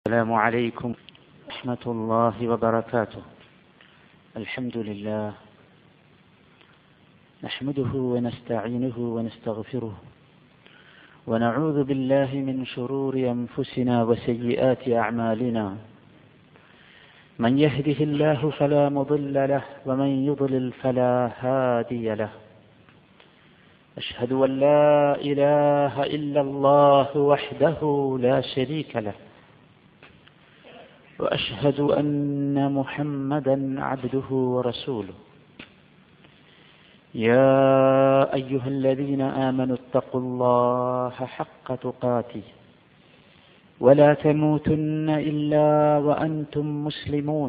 السلام عليكم ورحمة الله وبركاته الحمد لله نحمده ونستعينه ونستغفره ونعوذ بالله من شرور أنفسنا وسيئات أعمالنا من يهده الله فلا مضل له ومن يضلل فلا هادي له أشهد أن لا إله إلا الله وحده لا شريك له واشهد ان محمدا عبده ورسوله يا ايها الذين امنوا اتقوا الله حق تقاته ولا تموتن الا وانتم مسلمون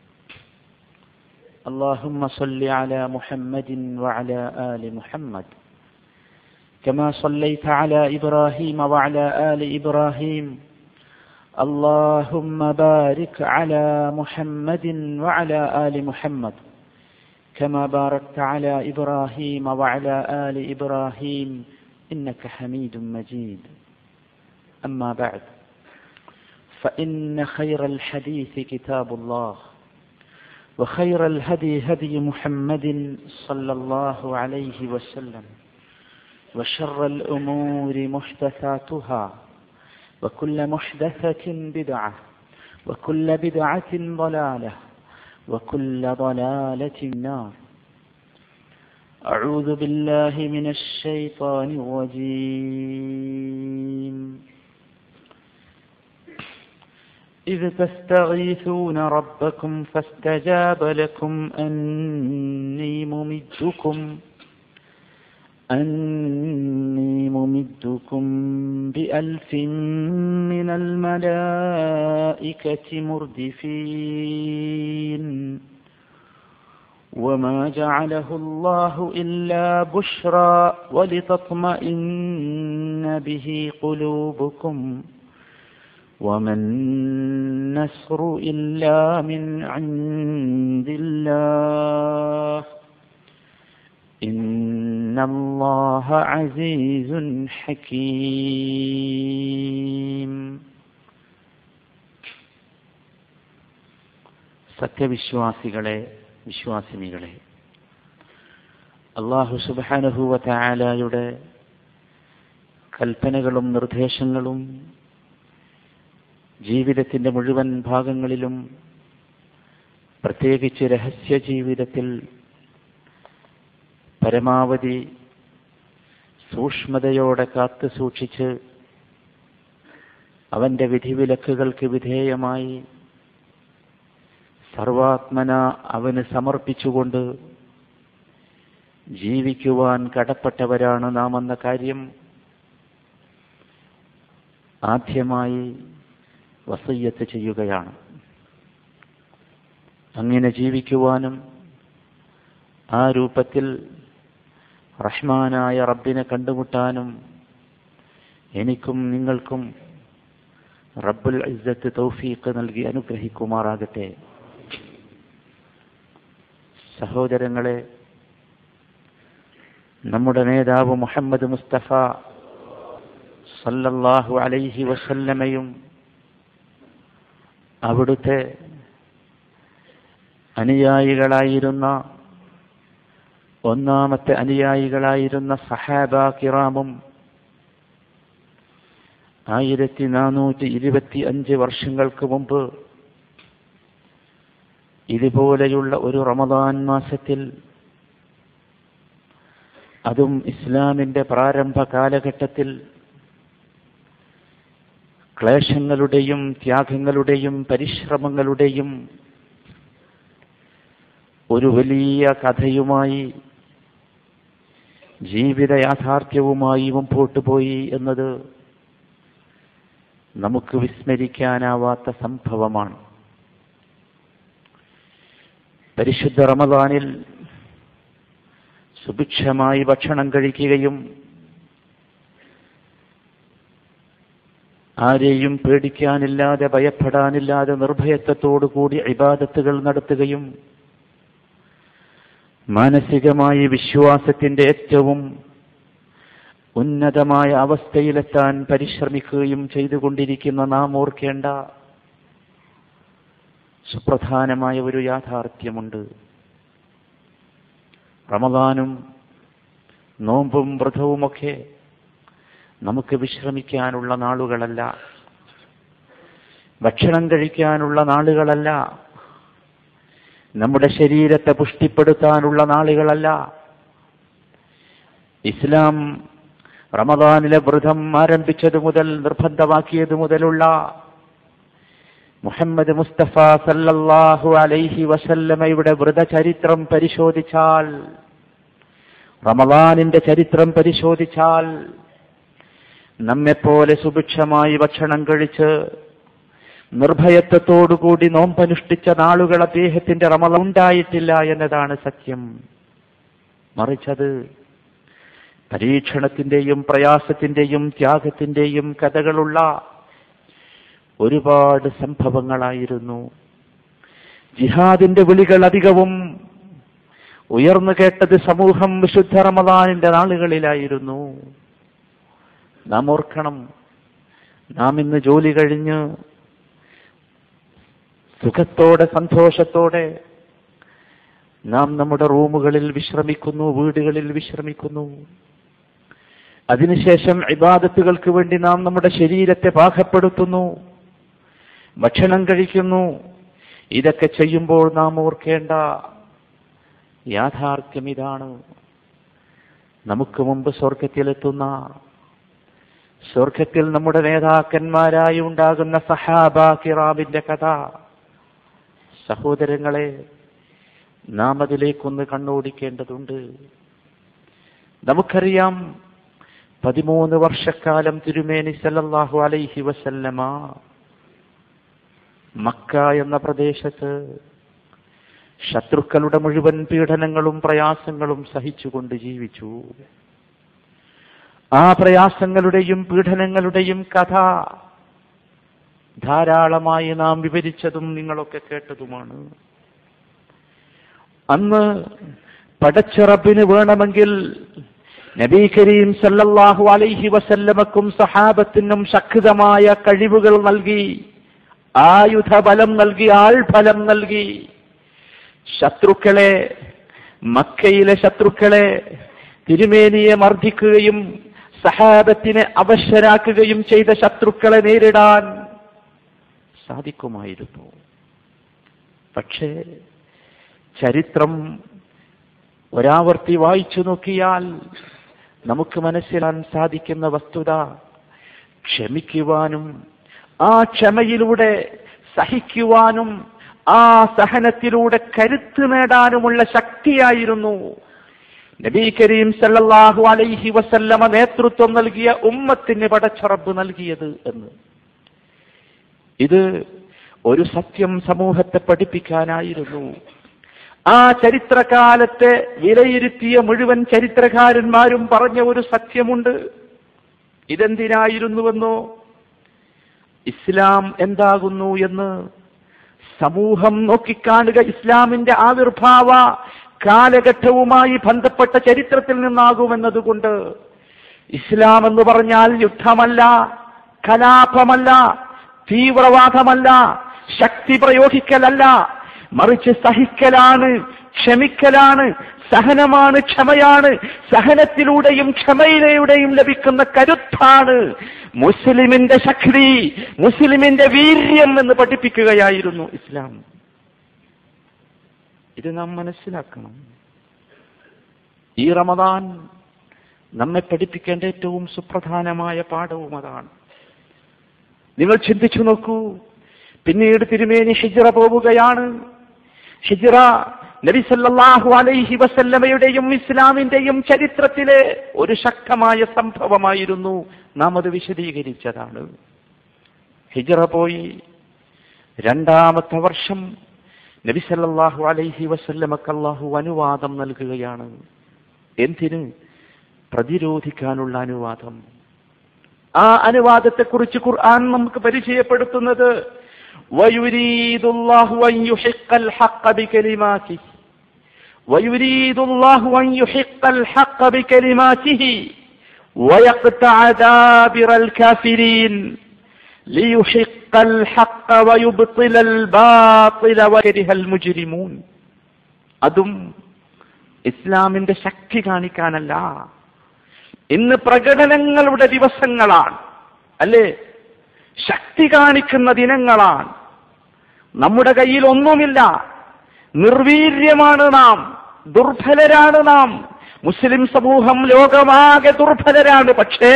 اللهم صل على محمد وعلى ال محمد كما صليت على ابراهيم وعلى ال ابراهيم اللهم بارك على محمد وعلى آل محمد كما باركت على إبراهيم وعلى آل إبراهيم إنك حميد مجيد أما بعد فإن خير الحديث كتاب الله وخير الهدي هدي محمد صلى الله عليه وسلم وشر الأمور محدثاتها وكل محدثة بدعة وكل بدعة ضلالة وكل ضلالة نار أعوذ بالله من الشيطان الرجيم إذ تستغيثون ربكم فاستجاب لكم أني ممدكم أني ممدكم بألف من الملائكة مردفين وما جعله الله إلا بشرى ولتطمئن به قلوبكم وما النصر إلا من عند الله إن الله عزيز حكيم സത്യവിശ്വാസികളെ വിശ്വാസിനികളെ അള്ളാഹു സുബാനുഭൂവ തായാലയുടെ കൽപ്പനകളും നിർദ്ദേശങ്ങളും ജീവിതത്തിന്റെ മുഴുവൻ ഭാഗങ്ങളിലും പ്രത്യേകിച്ച് രഹസ്യ ജീവിതത്തിൽ പരമാവധി സൂക്ഷ്മതയോടെ കാത്തു സൂക്ഷിച്ച് അവന്റെ വിധിവിലക്കുകൾക്ക് വിധേയമായി സർവാത്മന അവന് സമർപ്പിച്ചുകൊണ്ട് ജീവിക്കുവാൻ കടപ്പെട്ടവരാണ് നാം എന്ന കാര്യം ആദ്യമായി വസയ്യത്ത് ചെയ്യുകയാണ് അങ്ങനെ ജീവിക്കുവാനും ആ രൂപത്തിൽ റഹ്മാനായ റബ്ബിനെ കണ്ടുമുട്ടാനും എനിക്കും നിങ്ങൾക്കും റബ്ബുൽ ഇസ്സത്ത് തൗഫീഖ് നൽകി അനുഗ്രഹിക്കുമാറാകട്ടെ സഹോദരങ്ങളെ നമ്മുടെ നേതാവ് മുഹമ്മദ് മുസ്തഫ സല്ലല്ലാഹു അലൈഹി വസല്ലമയും അവിടുത്തെ അനുയായികളായിരുന്ന ഒന്നാമത്തെ അനുയായികളായിരുന്ന സഹാബ കിറാമും ആയിരത്തി നാനൂറ്റി ഇരുപത്തി അഞ്ച് വർഷങ്ങൾക്ക് മുമ്പ് ഇതുപോലെയുള്ള ഒരു റമദാൻ മാസത്തിൽ അതും ഇസ്ലാമിന്റെ പ്രാരംഭ കാലഘട്ടത്തിൽ ക്ലേശങ്ങളുടെയും ത്യാഗങ്ങളുടെയും പരിശ്രമങ്ങളുടെയും ഒരു വലിയ കഥയുമായി ജീവിത യാഥാർത്ഥ്യവുമായി മുമ്പോട്ട് പോയി എന്നത് നമുക്ക് വിസ്മരിക്കാനാവാത്ത സംഭവമാണ് പരിശുദ്ധ റമദാനിൽ സുഭിക്ഷമായി ഭക്ഷണം കഴിക്കുകയും ആരെയും പേടിക്കാനില്ലാതെ ഭയപ്പെടാനില്ലാതെ നിർഭയത്വത്തോടു കൂടി ഇബാദത്തുകൾ നടത്തുകയും മാനസികമായി വിശ്വാസത്തിന്റെ ഏറ്റവും ഉന്നതമായ അവസ്ഥയിലെത്താൻ പരിശ്രമിക്കുകയും ചെയ്തുകൊണ്ടിരിക്കുന്ന നാം ഓർക്കേണ്ട സുപ്രധാനമായ ഒരു യാഥാർത്ഥ്യമുണ്ട് റമദാനും നോമ്പും വ്രതവുമൊക്കെ നമുക്ക് വിശ്രമിക്കാനുള്ള നാളുകളല്ല ഭക്ഷണം കഴിക്കാനുള്ള നാളുകളല്ല നമ്മുടെ ശരീരത്തെ പുഷ്ടിപ്പെടുത്താനുള്ള നാളുകളല്ല ഇസ്ലാം റമദാനിലെ വ്രതം ആരംഭിച്ചതു മുതൽ നിർബന്ധമാക്കിയത് മുതലുള്ള മുഹമ്മദ് മുസ്തഫ സല്ലല്ലാഹു അലൈഹി വസല്ലമയുടെ വ്രതചരിത്രം പരിശോധിച്ചാൽ റമദാനിന്റെ ചരിത്രം പരിശോധിച്ചാൽ നമ്മെപ്പോലെ സുഭിക്ഷമായി ഭക്ഷണം കഴിച്ച് നിർഭയത്വത്തോടുകൂടി നോമ്പനുഷ്ഠിച്ച നാളുകൾ അദ്ദേഹത്തിന്റെ റമദ ഉണ്ടായിട്ടില്ല എന്നതാണ് സത്യം മറിച്ചത് പരീക്ഷണത്തിന്റെയും പ്രയാസത്തിന്റെയും ത്യാഗത്തിന്റെയും കഥകളുള്ള ഒരുപാട് സംഭവങ്ങളായിരുന്നു ജിഹാദിന്റെ വിളികൾ അധികവും ഉയർന്നു കേട്ടത് സമൂഹം വിശുദ്ധ റമദാനിന്റെ നാളുകളിലായിരുന്നു നാം ഓർക്കണം നാം ഇന്ന് ജോലി കഴിഞ്ഞ് സുഖത്തോടെ സന്തോഷത്തോടെ നാം നമ്മുടെ റൂമുകളിൽ വിശ്രമിക്കുന്നു വീടുകളിൽ വിശ്രമിക്കുന്നു അതിനുശേഷം ഇബാദത്തുകൾക്ക് വേണ്ടി നാം നമ്മുടെ ശരീരത്തെ പാകപ്പെടുത്തുന്നു ഭക്ഷണം കഴിക്കുന്നു ഇതൊക്കെ ചെയ്യുമ്പോൾ നാം ഓർക്കേണ്ട യാഥാർത്ഥ്യം ഇതാണ് നമുക്ക് മുമ്പ് സ്വർഗത്തിലെത്തുന്ന സ്വർഗത്തിൽ നമ്മുടെ നേതാക്കന്മാരായി ഉണ്ടാകുന്ന സഹാബ കിറാബിന്റെ കഥ സഹോദരങ്ങളെ നാം അതിലേക്കൊന്ന് കണ്ണോടിക്കേണ്ടതുണ്ട് നമുക്കറിയാം പതിമൂന്ന് വർഷക്കാലം തിരുമേനി സല്ലല്ലാഹു അലൈഹി വസല്ലമ മക്ക എന്ന പ്രദേശത്ത് ശത്രുക്കളുടെ മുഴുവൻ പീഡനങ്ങളും പ്രയാസങ്ങളും സഹിച്ചുകൊണ്ട് ജീവിച്ചു ആ പ്രയാസങ്ങളുടെയും പീഡനങ്ങളുടെയും കഥ ധാരാളമായി നാം വിവരിച്ചതും നിങ്ങളൊക്കെ കേട്ടതുമാണ് അന്ന് പടച്ചിറപ്പിന് വേണമെങ്കിൽ നബി കരീം സല്ലല്ലാഹു അലൈഹി വസല്ലമക്കും സഹാബത്തിനും ശക്തമായ കഴിവുകൾ നൽകി ആയുധബലം നൽകി ആൾഫലം നൽകി ശത്രുക്കളെ മക്കയിലെ ശത്രുക്കളെ തിരുമേനിയെ മർദ്ദിക്കുകയും സഹാബത്തിനെ അവശരാക്കുകയും ചെയ്ത ശത്രുക്കളെ നേരിടാൻ സാധിക്കുമായിരുന്നു പക്ഷേ ചരിത്രം ഒരാവർത്തി വായിച്ചു നോക്കിയാൽ നമുക്ക് മനസ്സിലാൻ സാധിക്കുന്ന വസ്തുത ക്ഷമിക്കുവാനും ആ ക്ഷമയിലൂടെ സഹിക്കുവാനും ആ സഹനത്തിലൂടെ കരുത്ത് നേടാനുമുള്ള ശക്തിയായിരുന്നു നബി കരീം സല്ലല്ലാഹു അലൈഹി വസല്ലമ നേതൃത്വം നൽകിയ ഉമ്മത്തിന് പടച്ചറബ് നൽകിയത് എന്ന് ഇത് ഒരു സത്യം സമൂഹത്തെ പഠിപ്പിക്കാനായിരുന്നു ആ ചരിത്രകാലത്തെ വിലയിരുത്തിയ മുഴുവൻ ചരിത്രകാരന്മാരും പറഞ്ഞ ഒരു സത്യമുണ്ട് ഇതെന്തിനായിരുന്നുവെന്നോ ഇസ്ലാം എന്താകുന്നു എന്ന് സമൂഹം നോക്കിക്കാണുക ഇസ്ലാമിന്റെ ആവിർഭാവ കാലഘട്ടവുമായി ബന്ധപ്പെട്ട ചരിത്രത്തിൽ നിന്നാകുമെന്നതുകൊണ്ട് ഇസ്ലാം എന്ന് പറഞ്ഞാൽ യുദ്ധമല്ല കലാപമല്ല തീവ്രവാദമല്ല ശക്തി പ്രയോഗിക്കലല്ല മറിച്ച് സഹിക്കലാണ് ക്ഷമിക്കലാണ് സഹനമാണ് ക്ഷമയാണ് സഹനത്തിലൂടെയും ക്ഷമയിലൂടെയും ലഭിക്കുന്ന കരുത്താണ് മുസ്ലിമിന്റെ ശക്തി മുസ്ലിമിന്റെ വീര്യം എന്ന് പഠിപ്പിക്കുകയായിരുന്നു ഇസ്ലാം ഇത് നാം മനസ്സിലാക്കണം ഈ റമദാൻ നമ്മെ പഠിപ്പിക്കേണ്ട ഏറ്റവും സുപ്രധാനമായ പാഠവും അതാണ് നിങ്ങൾ ചിന്തിച്ചു നോക്കൂ പിന്നീട് തിരുമേനി ഹിജ്റ പോവുകയാണ് ഹിജ്റ നബി സല്ലല്ലാഹു അലൈഹി വസല്ലമയുടെയും ഇസ്ലാമിന്റെയും ചരിത്രത്തിലെ ഒരു ശക്തമായ സംഭവമായിരുന്നു നാം അത് വിശദീകരിച്ചതാണ് ഹിജ്റ പോയി രണ്ടാമത്തെ വർഷം നബി സല്ലല്ലാഹു അലൈഹി വസല്ലമക്ക് അല്ലാഹു അനുവാദം നൽകുകയാണ് എന്തിന് പ്രതിരോധിക്കാനുള്ള അനുവാദം ആ അനുവാദത്തെക്കുറിച്ച് ഖുർആൻ നമുക്ക് പരിചയപ്പെടുത്തുന്നത് ويريد الله أن يحق الحق بكلماته ويريد الله أن يحق الحق بكلماته ويقطع دابر الكافرين ليحق الحق ويبطل الباطل وكره المجرمون അതും ഇസ്ലാമിന്റെ ശക്തി കാണിക്കാനല്ല ഇന്ന് പ്രകടനങ്ങളുടെ ദിവസങ്ങളാണ് അല്ലേ ശക്തി കാണിക്കുന്ന ദിനങ്ങളാണ് നമ്മുടെ കയ്യിൽ ഒന്നുമില്ല നിർവീര്യമാണ് നാം ദുർബലരാണ് നാം മുസ്ലിം സമൂഹം ലോകമാകെ ദുർബലരാണ് പക്ഷേ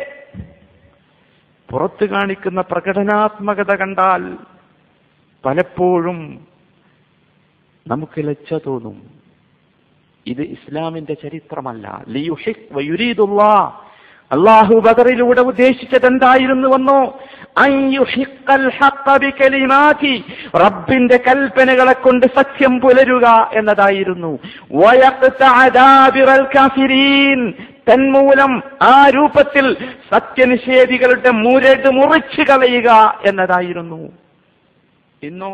പുറത്ത് കാണിക്കുന്ന പ്രകടനാത്മകത കണ്ടാൽ പലപ്പോഴും നമുക്ക് ലജ്ജ തോന്നും ഇത് ഇസ്ലാമിന്റെ ചരിത്രമല്ല ലിയുഹിക് വയുരീദുല്ലാ അള്ളാഹു ബദറിലൂടെ ഉദ്ദേശിച്ചത് എന്തായിരുന്നുവെന്നോ അയ്യുഹിക്കൽ ഹഖ ബികലിമാതി റബ്ബിന്റെ കൽപ്പനകളെ കൊണ്ട് സത്യം പുലരുക എന്നതായിരുന്നു വയഖ്തഅ ദാബിറൽ കാഫിരീൻ തന്മൂലം ആ രൂപത്തിൽ സത്യനിഷേധികളുടെ മുരട് മുറിച്ചു കളയുക എന്നതായിരുന്നു ഇന്നോ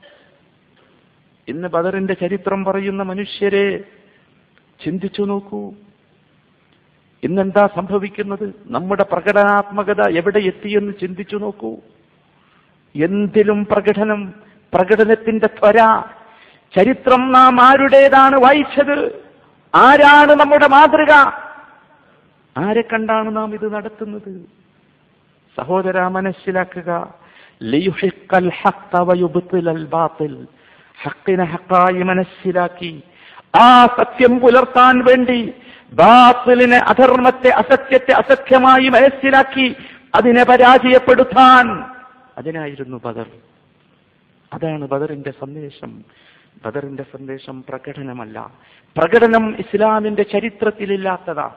ഇന്ന് ബദറിന്റെ ചരിത്രം പറയുന്ന മനുഷ്യരെ ചിന്തിച്ചു നോക്കൂ ഇന്നെന്താ സംഭവിക്കുന്നത് നമ്മുടെ പ്രകടനാത്മകത എവിടെ എത്തിയെന്ന് ചിന്തിച്ചു നോക്കൂ എന്തിലും പ്രകടനം പ്രകടനത്തിന്റെ ത്വര ചരിത്രം നാം ആരുടേതാണ് വായിച്ചത് ആരാണ് നമ്മുടെ മാതൃക ആരെ കണ്ടാണ് നാം ഇത് നടത്തുന്നത് സഹോദര മനസ്സിലാക്കുക ലിയുഹിക്കൽ ഹഖ വയുബ്തിലൽ ബാത്തിൽ ഹക്കിനെ ഹക്കായി മനസ്സിലാക്കി ആ സത്യം പുലർത്താൻ വേണ്ടി ബാത്തിലിനെ അധർമ്മത്തെ അസത്യത്തെ അസത്യമായി മനസ്സിലാക്കി അതിനെ പരാജയപ്പെടുത്താൻ അതിനായിരുന്നു ബദർ അതാണ് ബദറിന്റെ സന്ദേശം ബദറിന്റെ സന്ദേശം പ്രകടനമല്ല പ്രകടനം ഇസ്ലാമിന്റെ ചരിത്രത്തിലില്ലാത്തതാ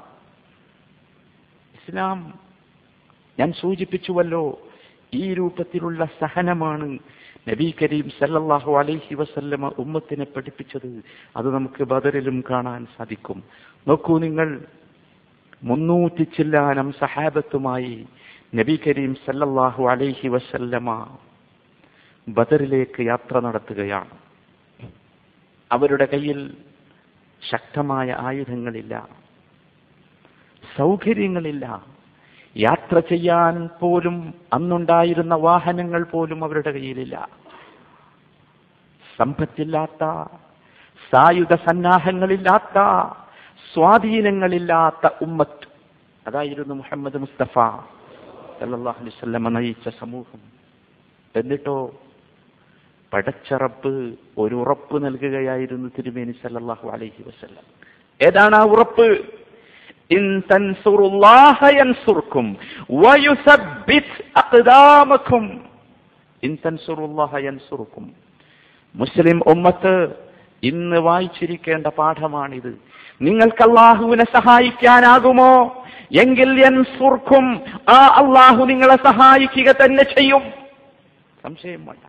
ഇസ്ലാം ഞാൻ സൂചിപ്പിച്ചുവല്ലോ ഈ രൂപത്തിലുള്ള സഹനമാണ് നബി കരീം സല്ലല്ലാഹു അലൈഹി വസല്ലമ ഉമ്മത്തിനെ പഠിപ്പിച്ചത് അത് നമുക്ക് ബദറിലും കാണാൻ സാധിക്കും നോക്കൂ നിങ്ങൾ മുന്നൂറ്റി ചില്ലാനം സഹാബത്തുമായി നബി കരീം സല്ലല്ലാഹു അലൈഹി വസല്ലമ ബദറിലേക്ക് യാത്ര നടത്തുകയാണ് അവരുടെ കയ്യിൽ ശക്തമായ ആയുധങ്ങളില്ല സൗകര്യങ്ങളില്ല യാത്ര ചെയ്യാൻ പോലും അന്നുണ്ടായിരുന്ന വാഹനങ്ങൾ പോലും അവരുടെ കയ്യിലില്ല സമ്പത്തില്ലാത്ത സായുധ സന്നാഹങ്ങളില്ലാത്ത സ്വാധീനങ്ങളില്ലാത്ത ഉമ്മത്ത് അതായിരുന്നു മുഹമ്മദ് മുസ്തഫ സല്ലല്ലാഹു അലൈഹി വസല്ലമ നയിച്ച സമൂഹം എന്നിട്ടോ പടച്ചറപ്പ് ഒരു ഉറപ്പ് നൽകുകയായിരുന്നു തിരുമേനി സല്ലല്ലാഹു അലൈഹി വസല്ലം ഏതാണ് ആ ഉറപ്പ് ഇൻ തൻസുറുല്ലാഹ യൻസുർക്കും വയുസബ്ബിത് അഖ്ദാമക്കും ഇൻ തൻസുറുല്ലാഹ യൻസുർക്കും മുസ്ലിം ഉമ്മത്ത് ഇന്ന് വായിച്ചിരിക്കേണ്ട പാഠമാണിത് നിങ്ങൾക്ക് അള്ളാഹുവിനെ സഹായിക്കാനാകുമോ എങ്കിൽ യൻസുർക്കും ആ അള്ളാഹു നിങ്ങളെ സഹായിക്കുക തന്നെ ചെയ്യും സംശയം വേണ്ട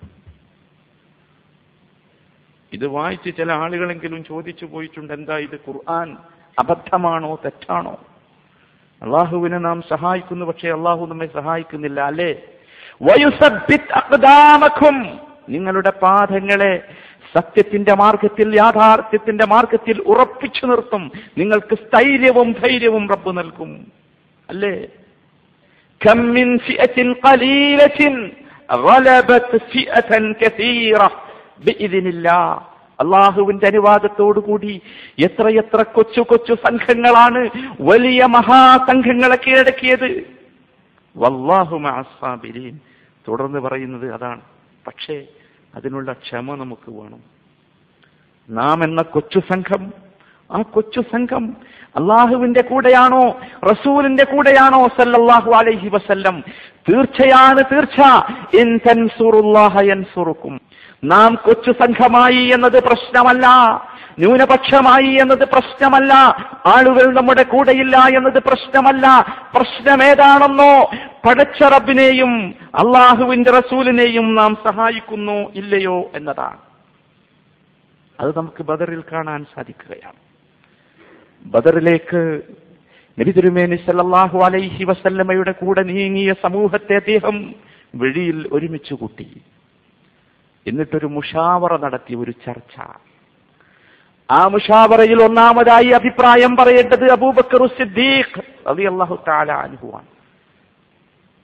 ഇത് വായിച്ച് ചില ആളുകളെങ്കിലും ചോദിച്ചു പോയിട്ടുണ്ട് എന്താ ഇത് ഖുർആൻ അബദ്ധമാണോ തെറ്റാണോ അള്ളാഹുവിനെ നാം സഹായിക്കുന്നു പക്ഷേ അള്ളാഹു നമ്മെ സഹായിക്കുന്നില്ല അല്ലേ വയുസബ്ബിത് അഖ്ദാമക്കും നിങ്ങളുടെ പാദങ്ങളെ സത്യത്തിന്റെ മാർഗത്തിൽ യാഥാർത്ഥ്യത്തിന്റെ മാർഗത്തിൽ ഉറപ്പിച്ചു നിർത്തും നിങ്ങൾക്ക് സ്ഥൈര്യവും ധൈര്യവും റബ്ബ് നൽകും അല്ലേ كم من فئة قليلة غلبت فئة كثيرة بإذن الله അള്ളാഹുവിന്റെ അനുവാദത്തോടുകൂടി എത്രയെത്ര കൊച്ചു കൊച്ചു സംഘങ്ങളാണ് വലിയ മഹാസംഘങ്ങളെ കീഴടക്കിയത് വല്ലാഹു മഅസ്സാബിരീൻ തുടർന്ന് പറയുന്നത് അതാണ് പക്ഷേ അതിനുള്ള ക്ഷമ നമുക്ക് വേണം നാം എന്ന കൊച്ചു സംഘം ആ കൊച്ചു സംഘം അള്ളാഹുവിന്റെ കൂടെയാണോ റസൂലിന്റെ കൂടെയാണോ സല്ലല്ലാഹു അലൈഹി വസല്ലം തീർച്ചയാണ് തീർച്ച ഇൻ തൻസുറുല്ലാഹ യൻസുറുക്കും നാം കൊച്ചു സംഘമായി എന്നത് പ്രശ്നമല്ല ന്യൂനപക്ഷമായി എന്നത് പ്രശ്നമല്ല ആളുകൾ നമ്മുടെ കൂടെയില്ല എന്നത് പ്രശ്നമല്ല പ്രശ്നമേതാണെന്നോ പടച്ച റബ്ബിനെയും അള്ളാഹുവിന്റെ റസൂലിനെയും നാം സഹായിക്കുന്നു ഇല്ലയോ എന്നതാണ് അത് നമുക്ക് ബദറിൽ കാണാൻ സാധിക്കുകയാണ് ബദറിലേക്ക് നബി തിരുമേനി സല്ലല്ലാഹു അലൈഹി വസല്ലമയുടെ കൂടെ നീങ്ങിയ സമൂഹത്തെ അദ്ദേഹം വെളിയിൽ ഒരുമിച്ച് കൂട്ടി എന്നിട്ടൊരു മുഷാവറ നടത്തി ഒരു ചർച്ച ആ മുഷാവറയിൽ ഒന്നാമതായി അഭിപ്രായം പറയേണ്ടത് അബൂബക്കർ സിദ്ദീഖ് റളിയല്ലാഹു തആല അൻഹുവാണ്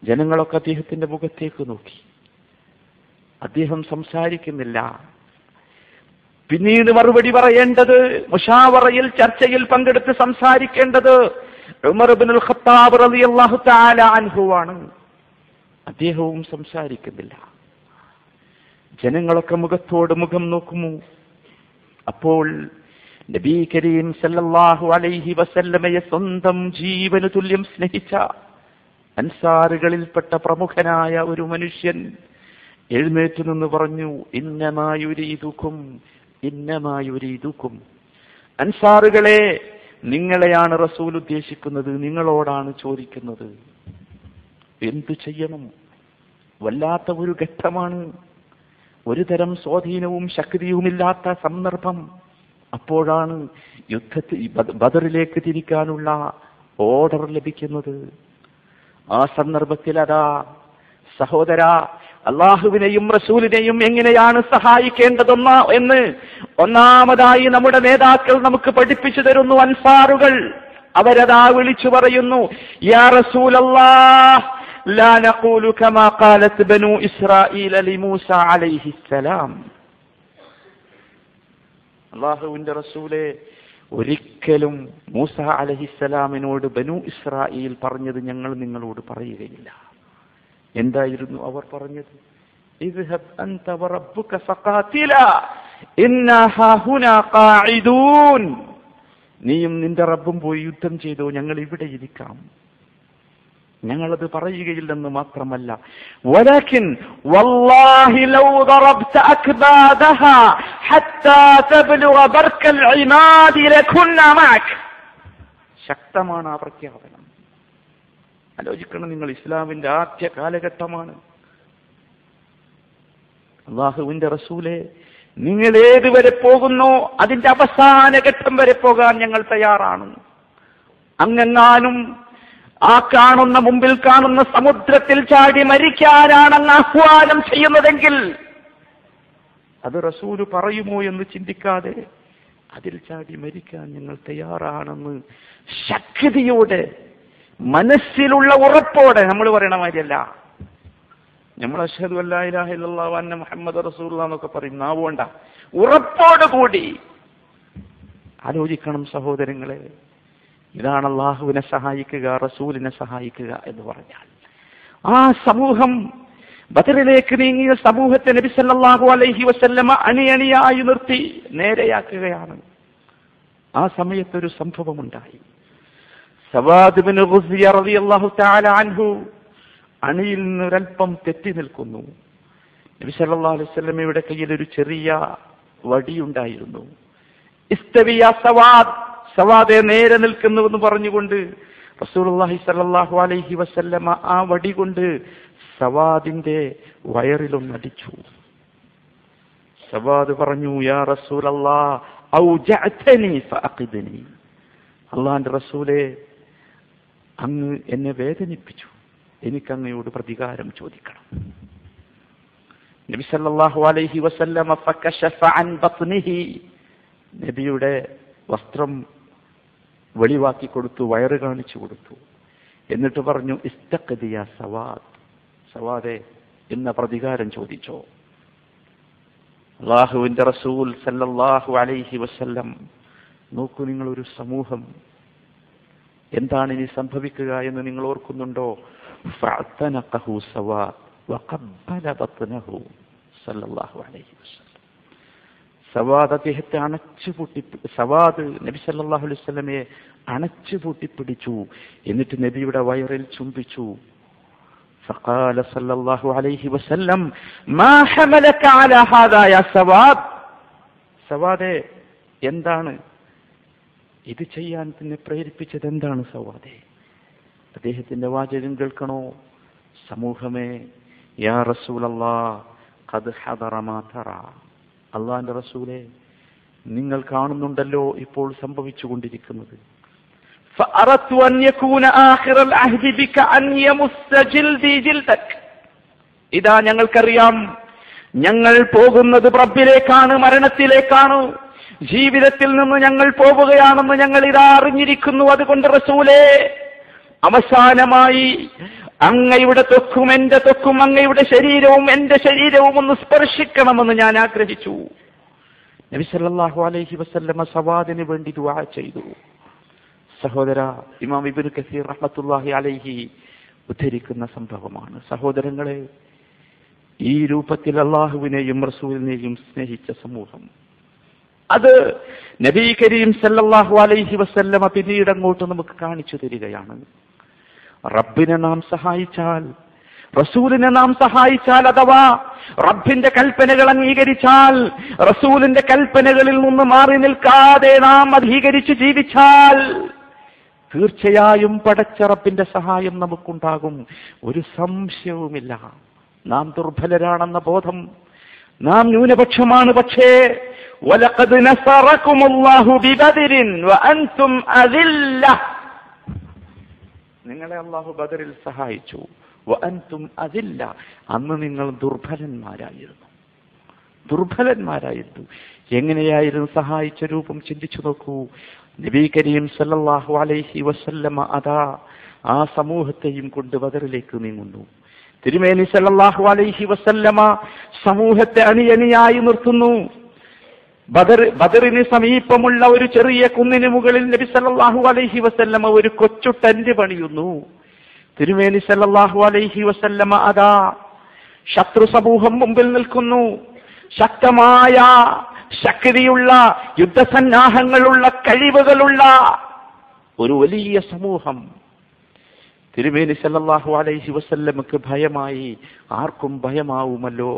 ജനങ്ങളൊക്കെ അദ്ദേഹത്തിന്റെ മുഖത്തേക്ക് നോക്കി അദ്ദേഹം സംസാരിക്കുന്നില്ല പിന്നീട് മറുപടി പറയേണ്ടത് മുഷാവറയിൽ ചർച്ചയിൽ പങ്കെടുത്ത് സംസാരിക്കേണ്ടത് ഉമർ ഇബ്നുൽ ഖത്താബ് റളിയല്ലാഹു തആല അൻഹുവാണ് അദ്ദേഹവും സംസാരിക്കുന്നില്ല ജനങ്ങളൊക്കെ മുഖത്തോട് മുഖം നോക്കുമു അപ്പോൾ നബി കരീം സല്ലല്ലാഹു അലൈഹി വസല്ലമയെ സ്വന്തം ജീവന് തുല്യം സ്നേഹിച്ച അൻസാറുകളിൽപ്പെട്ട പ്രമുഖനായ ഒരു മനുഷ്യൻ എഴുന്നേറ്റ് നിന്ന് പറഞ്ഞു ഇന്നമായുരീതുക്കും ഇന്നമായുരീതുക്കും അൻസാറുകളെ നിങ്ങളെയാണ് റസൂൽ ഉദ്ദേശിക്കുന്നത് നിങ്ങളോടാണ് ചോദിക്കുന്നത് എന്തു ചെയ്യണം വല്ലാത്ത ഒരു ഘട്ടമാണ് ഒരു തരം സ്വാധീനവും ശക്തിയുമില്ലാത്ത സന്ദർഭം അപ്പോഴാണ് യുദ്ധത്തിൽ ബദറിലേക്ക് തിരിക്കാനുള്ള ഓർഡർ ലഭിക്കുന്നത് ആ സന്ദർഭത്തിൽ അതാ സഹോദര അള്ളാഹുവിനെയും റസൂലിനെയും എങ്ങനെയാണ് സഹായിക്കേണ്ടതെന്ന് എന്ന് ഒന്നാമതായി നമ്മുടെ നേതാക്കൾ നമുക്ക് പഠിപ്പിച്ചു തരുന്നു അൻസാറുകൾ അവരതാ വിളിച്ചു പറയുന്നു യാ റസൂലല്ലാഹ് لا نقول كما قالت بنو إسرائيل لموسى عليه السلام അള്ളാഹുവിന്റെ റസൂലെ ഒരിക്കലും മൂസ അലഹിസ്സലാമിനോട് ബനു ഇസ്രായേൽ പറഞ്ഞത് ഞങ്ങൾ നിങ്ങളോട് പറയുകയില്ല എന്തായിരുന്നു അവർ പറഞ്ഞത് اذهب أنت وربك فقاتلا إنا هاهنا قاعدون നീയും നിന്റെ റബ്ബും പോയി യുദ്ധം ചെയ്തോ ഞങ്ങൾ ഇവിടെ ഇരിക്കാം ഞങ്ങളത് പറയുകയില്ലെന്ന് മാത്രമല്ല ولكن والله لو ضربت أكبادها حتى تبلغ برك العماد لكنا معك ശക്തമാണ് ആ പ്രഖ്യാപനം ആലോചിക്കണം നിങ്ങൾ ഇസ്ലാമിന്റെ ആദ്യ കാലഘട്ടമാണ് അള്ളാഹുവിന്റെ റസൂലെ നിങ്ങൾ ഏതുവരെ പോകുന്നോ അതിന്റെ അവസാന ഘട്ടം വരെ പോകാൻ ഞങ്ങൾ തയ്യാറാണ് അങ്ങെങ്ങാനും ആ കാണുന്ന മുമ്പിൽ കാണുന്ന സമുദ്രത്തിൽ ചാടി മരിക്കാനാണ് അങ്ങ് ആഹ്വാനം ചെയ്യുന്നതെങ്കിൽ അത് റസൂല് പറയുമോ എന്ന് ചിന്തിക്കാതെ അതിൽ ചാടി മരിക്കാൻ ഞങ്ങൾ തയ്യാറാണെന്ന് ശക്തിയോടെ മനസ്സിലുള്ള ഉറപ്പോടെ നമ്മൾ പറയണ മാതിരിയല്ല നമ്മൾ അഷഹദു അല്ലാഹില്ലാ അന്ന മുഹമ്മദ് റസൂൽ എന്നൊക്കെ പറയും നാവോണ്ട ഉറപ്പോടുകൂടി ആലോചിക്കണം സഹോദരങ്ങളെ ഇതാണ് അള്ളാഹുവിനെ സഹായിക്കുക റസൂലിനെ സഹായിക്കുക എന്ന് പറഞ്ഞാൽ ആ സമൂഹം ബദറിലേക്ക് നീങ്ങിയ സമൂഹത്തെ നബി സല്ലല്ലാഹു അലൈഹി വസല്ലമ അണിയണിയായി നിർത്തി നേരെയാക്കുകയാണ് ആ സമയത്തൊരു സംഭവമുണ്ടായി സവാദ് ബിൻ റുസിയ റളിയല്ലാഹു തആല അൻഹു അണിയിൽ നിന്നൊരൽപ്പം തെറ്റി നിൽക്കുന്നു നബി സല്ലല്ലാഹു അലൈഹി വസല്ലമയുടെ കയ്യിൽ ഒരു ചെറിയ വടിയുണ്ടായിരുന്നു ഇസ്തവിയ സവാദ് സവാദെ നേരെ നിൽക്കുന്നു എന്ന് പറഞ്ഞുകൊണ്ട് റസൂലുള്ളാഹി സല്ലല്ലാഹു അലൈഹി വസല്ലമ ആ വടി കൊണ്ട് സവാദിന്റെ വയറിലൊന്നടിച്ചു സവാദ് പറഞ്ഞു യാ റസൂലല്ലാ ഔജഅതനി ഫഅഖിദ്നി അള്ളാന്റെ റസൂലെ അങ്ങ് എന്നെ വേദനിപ്പിച്ചു എനിക്ക് അങ്ങയോട് പ്രതികാരം ചോദിക്കണം നബി സല്ലല്ലാഹു അലൈഹി വസല്ലമ ഫകശഫ അൻ ബത്നിഹി നബിയുടെ വസ്ത്രം വെളിവാക്കി കൊടുത്തു വയറ് കാണിച്ചു കൊടുത്തു എന്നിട്ട് പറഞ്ഞു ഇസ്തഖദിയ സവാദ് സവാദെ എന്ന പ്രതികാരം ചോദിച്ചോ അള്ളാഹുവിന്റെ റസൂൽ സല്ലല്ലാഹു അലൈഹി വസല്ലം നോക്കൂ നിങ്ങൾ ഒരു സമൂഹം എന്താണ് ഇനി സംഭവിക്കുക എന്ന് നിങ്ങൾ ഓർക്കുന്നുണ്ടോ ഫഅതനഖഹു സവാദ് വഖബ്ബല ബത്നഹു സല്ലല്ലാഹു അലൈഹി വസല്ലം സവാദ് അദ്ദേഹത്തെ അണച്ചു പൂട്ടി സവാദ് നബി സല്ലല്ലാഹു അലൈഹി വസല്ലമയെ അണച്ചു പൂട്ടിപ്പിടിച്ചു എന്നിട്ട് നബിയുടെ വയറിൽ ചുംബിച്ചു فقال صلى الله عليه وسلم ما حملك على هذا يا سواد സവാദെ എന്താണ് ഇത് ചെയ്യാൻ തന്നെ പ്രേരിപ്പിച്ചത് എന്താണ് സവാദെ അദ്ദേഹത്തിന്റെ വാചകം കേൾക്കണോ സമൂഹമേ യാ റസൂലല്ലാ ഖദ് ഹദറ മാ തറ അള്ളാന്റെ റസൂലെ നിങ്ങൾ കാണുന്നുണ്ടല്ലോ ഇപ്പോൾ സംഭവിച്ചുകൊണ്ടിരിക്കുന്നത് فأردت أن يكون آخر العهد بك أن يمس جلدي جلدك ഇതാ ഞങ്ങൾക്കറിയാം ഞങ്ങൾ പോകുന്നത് റബ്ബിലേക്കാണ് മരണത്തിലേക്കാണ് ജീവിതത്തിൽ നിന്ന് ഞങ്ങൾ പോവുകയാണെന്ന് ഞങ്ങൾ ഇതാ അറിഞ്ഞിരിക്കുന്നു അതുകൊണ്ട് റസൂലേ അവസാനമായി അങ്ങയുടെ തൊക്കും എന്റെ തൊക്കും അങ്ങയുടെ ശരീരവും എന്റെ ശരീരവും ഒന്ന് സ്പർശിക്കണമെന്ന് ഞാൻ ആഗ്രഹിച്ചു നബി സല്ലല്ലാഹു അലൈഹി വസല്ലമ സവാദിന് വേണ്ടി ദുആ ചെയ്തു സഹോദര ഇമാം ഇബ്നു കസീർ റഹ്മത്തുള്ളാഹി അലൈഹി ഉദ്ധരിക്കുന്ന സംഭവമാണ് സഹോദരങ്ങളെ ഈ രൂപത്തിൽ അള്ളാഹുവിനെയും റസൂലിനെയും സ്നേഹിച്ച സമൂഹം അത് നബി കരീം സല്ലല്ലാഹു അലൈഹി വസല്ലമ പിന്നീട് അങ്ങോട്ട് നമുക്ക് കാണിച്ചു തരികയാണ് റബ്ബിനെ നാം സഹായിച്ചാൽ റസൂലിനെ നാം സഹായിച്ചാൽ അഥവാ റബ്ബിന്റെ കൽപ്പനകൾ അംഗീകരിച്ചാൽ റസൂലിന്റെ കൽപ്പനകളിൽ നിന്ന് മാറി നിൽക്കാതെ നാം അധീകരിച്ച് ജീവിച്ചാൽ തീർച്ചയായും പടച്ച റബ്ബിന്റെ സഹായം നമുക്കുണ്ടാകും ഒരു സംശയവുമില്ല നാം ദുർബലരാണെന്ന ബോധം നാം ന്യൂനപക്ഷമാണ് പക്ഷേ وَلَقَدْ نَصَرَكُمُ اللَّهُ بِبَدْرٍ وَأَنْتُمْ أَذِلَّةٌ നിങ്ങളെ അള്ളാഹു ബദറിൽ സഹായിച്ചു വഅൻതും അതില്ല അന്ന് നിങ്ങൾ ദുർബലന്മാരായിരുന്നു ദുർബലന്മാരായിരുന്നു എങ്ങനെയായിരുന്നു സഹായിച്ച രൂപം ചിന്തിച്ചു നോക്കൂ നബി കരീം സല്ലല്ലാഹു അലൈഹി വസല്ലമ അതാ ആ സമൂഹത്തെയും കൊണ്ട് ബദറിലേക്ക് നീങ്ങുന്നു തിരുമേനി സല്ലല്ലാഹു അലൈഹി വസല്ലമ സമൂഹത്തെ അണിയണിയായി നിർത്തുന്നു ബദർ ബദറിന് സമീപമുള്ള ഒരു ചെറിയ കുന്നിന് മുകളിൽ നബി സല്ലല്ലാഹു അലൈഹി വസല്ലമ ഒരു കൊച്ചു ടെന്റ് പണിയുന്നു തിരുമേനി സല്ലല്ലാഹു അലൈഹി വസല്ലമ അതാ ശത്രു സമൂഹം മുമ്പിൽ നിൽക്കുന്നു ശക്തമായ ശക്തിയുള്ള യുദ്ധസന്നാഹങ്ങളുള്ള കഴിവുകളുള്ള ഒരു വലിയ സമൂഹം തിരുമേനി സല്ലല്ലാഹു അലൈഹി വസല്ലമക്ക് ഭയമായി ആർക്കും ഭയമാവുമല്ലോ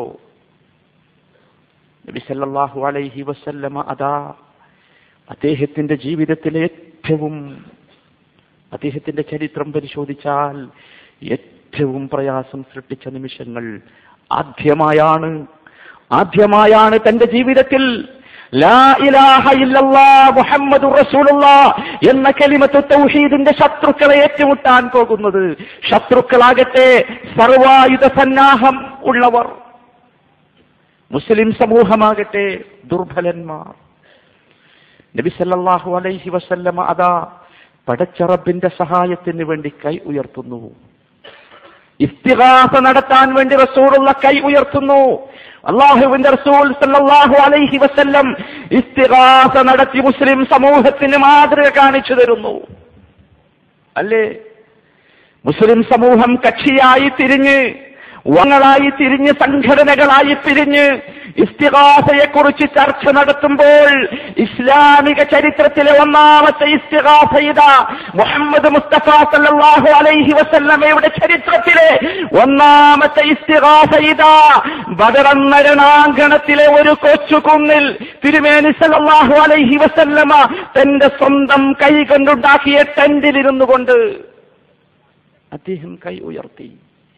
നബി സല്ലല്ലാഹു അലൈഹി വസല്ലമ അതാ അദ്ദേഹത്തിന്റെ ജീവിതത്തിലെ ഏറ്റവും അദ്ദേഹത്തിന്റെ ചരിത്രം പരിശോധിച്ചാൽ ഏറ്റവും പ്രയാസം സൃഷ്ടിച്ച നിമിഷങ്ങൾ ആദ്യമായാണ് ആദ്യമായാണ് തന്റെ ജീവിതത്തിൽ ലാ ഇലാഹ ഇല്ലല്ലാ മുഹമ്മദുർ റസൂലുള്ളാ എന്ന കലിമത്ത് തൗഹീദിന്റെ ശത്രുക്കളെ ഏറ്റുമുട്ടാൻ പോകുന്നത് ശത്രുക്കളാകട്ടെ സർവായുധ സന്നാഹം ഉള്ളവർ മുസ്ലിം സമൂഹമാകട്ടെ ദുർബലന്മാർ നബി സല്ലല്ലാഹു അലൈഹി വസല്ലമ അതാ പടച്ച റബ്ബിന്റെ സഹായത്തിന് വേണ്ടി കൈ ഉയർത്തുന്നു ഇസ്തിഗാസ നടത്താൻ വേണ്ടി റസൂലുള്ള കൈ ഉയർത്തുന്നു അള്ളാഹുവിന്റെ റസൂൽ സല്ലല്ലാഹു അലൈഹി വസല്ലം ഇസ്തിഗാസ നടത്തി മുസ്ലിം സമൂഹത്തിന് മാതൃക കാണിച്ചു തരുന്നു അല്ലേ മുസ്ലിം സമൂഹം കക്ഷിയായി തിരിഞ്ഞ് വങ്ങളായി തിരിഞ്ഞ് സംഘടനകളായി പിരിഞ്ഞ് ഇസ്തിഹാസയെക്കുറിച്ച് ചർച്ച നടത്തുമ്പോൾ ഇസ്ലാമിക ചരിത്രത്തിലെ ഒന്നാമത്തെ ഇസ്തിഹാസ ഇതാ മുഹമ്മദ് മുസ്തഫ സല്ലല്ലാഹു അലൈഹി വസല്ലമയുടെ ചരിത്രത്തിലെ ഒന്നാമത്തെ ഇസ്തിഹാസ ഇതാ ബദറന്ന രണാങ്കണത്തിലെ ഒരു കൊച്ചു കുന്നിൽ തിരുമേനി സല്ലല്ലാഹു അലൈഹി വസല്ലമ തന്റെ സ്വന്തം കൈ കൊണ്ടുണ്ടാക്കിയ ടെന്റിലിരുന്നു കൊണ്ട് അദ്ദേഹം കൈ ഉയർത്തി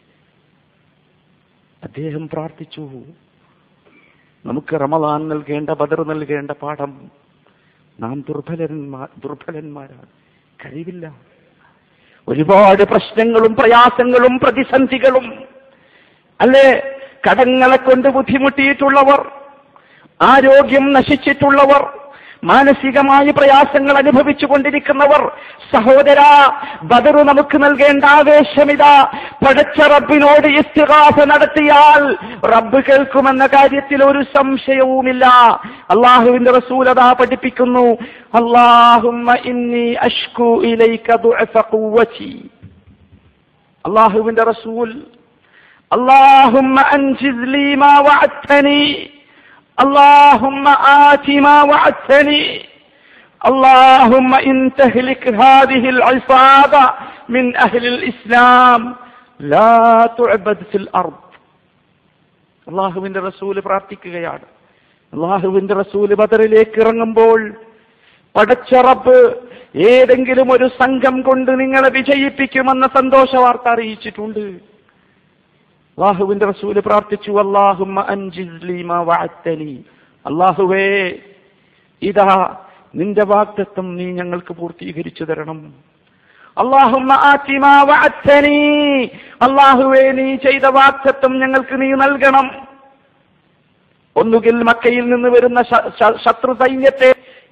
അദ്ദേഹം പ്രാർത്ഥിച്ചു നമുക്ക് റമദാൻ നൽകേണ്ട ബദർ നൽകേണ്ട പാഠം നാം ദുർബലന്മാർ ദുർബലന്മാരാണ് കഴിവില്ല ഒരുപാട് പ്രശ്നങ്ങളും പ്രയാസങ്ങളും പ്രതിസന്ധികളും അല്ലേ കടങ്ങളെ കൊണ്ട് ബുദ്ധിമുട്ടിയിട്ടുള്ളവർ ആരോഗ്യം നശിച്ചിട്ടുള്ളവർ മാനസികമായ പ്രയാസങ്ങൾ അനുഭവിച്ചു കൊണ്ടിരിക്കുന്നവർ സഹോദര ബദർ നമുക്ക് നൽകേണ്ട ആവേശമിതാ പടച്ച റബ്ബിനോട് ഇസ്തിഹാസ നടത്തിയാൽ റബ്ബ് കേൾക്കുമെന്ന കാര്യത്തിൽ ഒരു സംശയവുമില്ല അള്ളാഹുവിന്റെ റസൂൽ അതാ പഠിപ്പിക്കുന്നു അള്ളാഹുമ്മ ഇന്നി അഷ്കു ഇലൈക ദുഅഫ ഖുവ്വതി അള്ളാഹുവിന്റെ റസൂൽ അള്ളാഹുമ്മ അൻജിസ് ലീ മാ വഅദ്തനി اللهم آت ما وعدتني اللهم إن تهلك هذه العصابة من أهل الإسلام لا تعبد في الأرض അള്ളാഹുവിന്റെ റസൂല് പ്രാർത്ഥിക്കുകയാണ് അള്ളാഹുവിന്റെ റസൂല് ബദറിലേക്ക് ഇറങ്ങുമ്പോൾ പടച്ച റബ്ബ് ഏതെങ്കിലും ഒരു സംഘം കൊണ്ട് നിങ്ങളെ വിജയിപ്പിക്കുമെന്ന സന്തോഷ വാർത്ത അറിയിച്ചിട്ടുണ്ട് അള്ളാഹുവിന്റെ റസൂല് പ്രാർത്ഥിച്ചു അള്ളാഹുമ്മ അൻജിസ്ലീമ വാഴ്ത്തനി അള്ളാഹുവേ ഇതാ നിന്റെ വാക്തത്വം നീ ഞങ്ങൾക്ക് പൂർത്തീകരിച്ചു തരണം അള്ളാഹുമ്മ ആറ്റിമ വാഴ്ത്തനി അള്ളാഹുവേ നീ ചെയ്ത വാക്തത്വം ഞങ്ങൾക്ക് നീ നൽകണം ഒന്നുകിൽ മക്കയിൽ നിന്ന് വരുന്ന ശ- ശ- ശത്രു സൈന്യത്തെ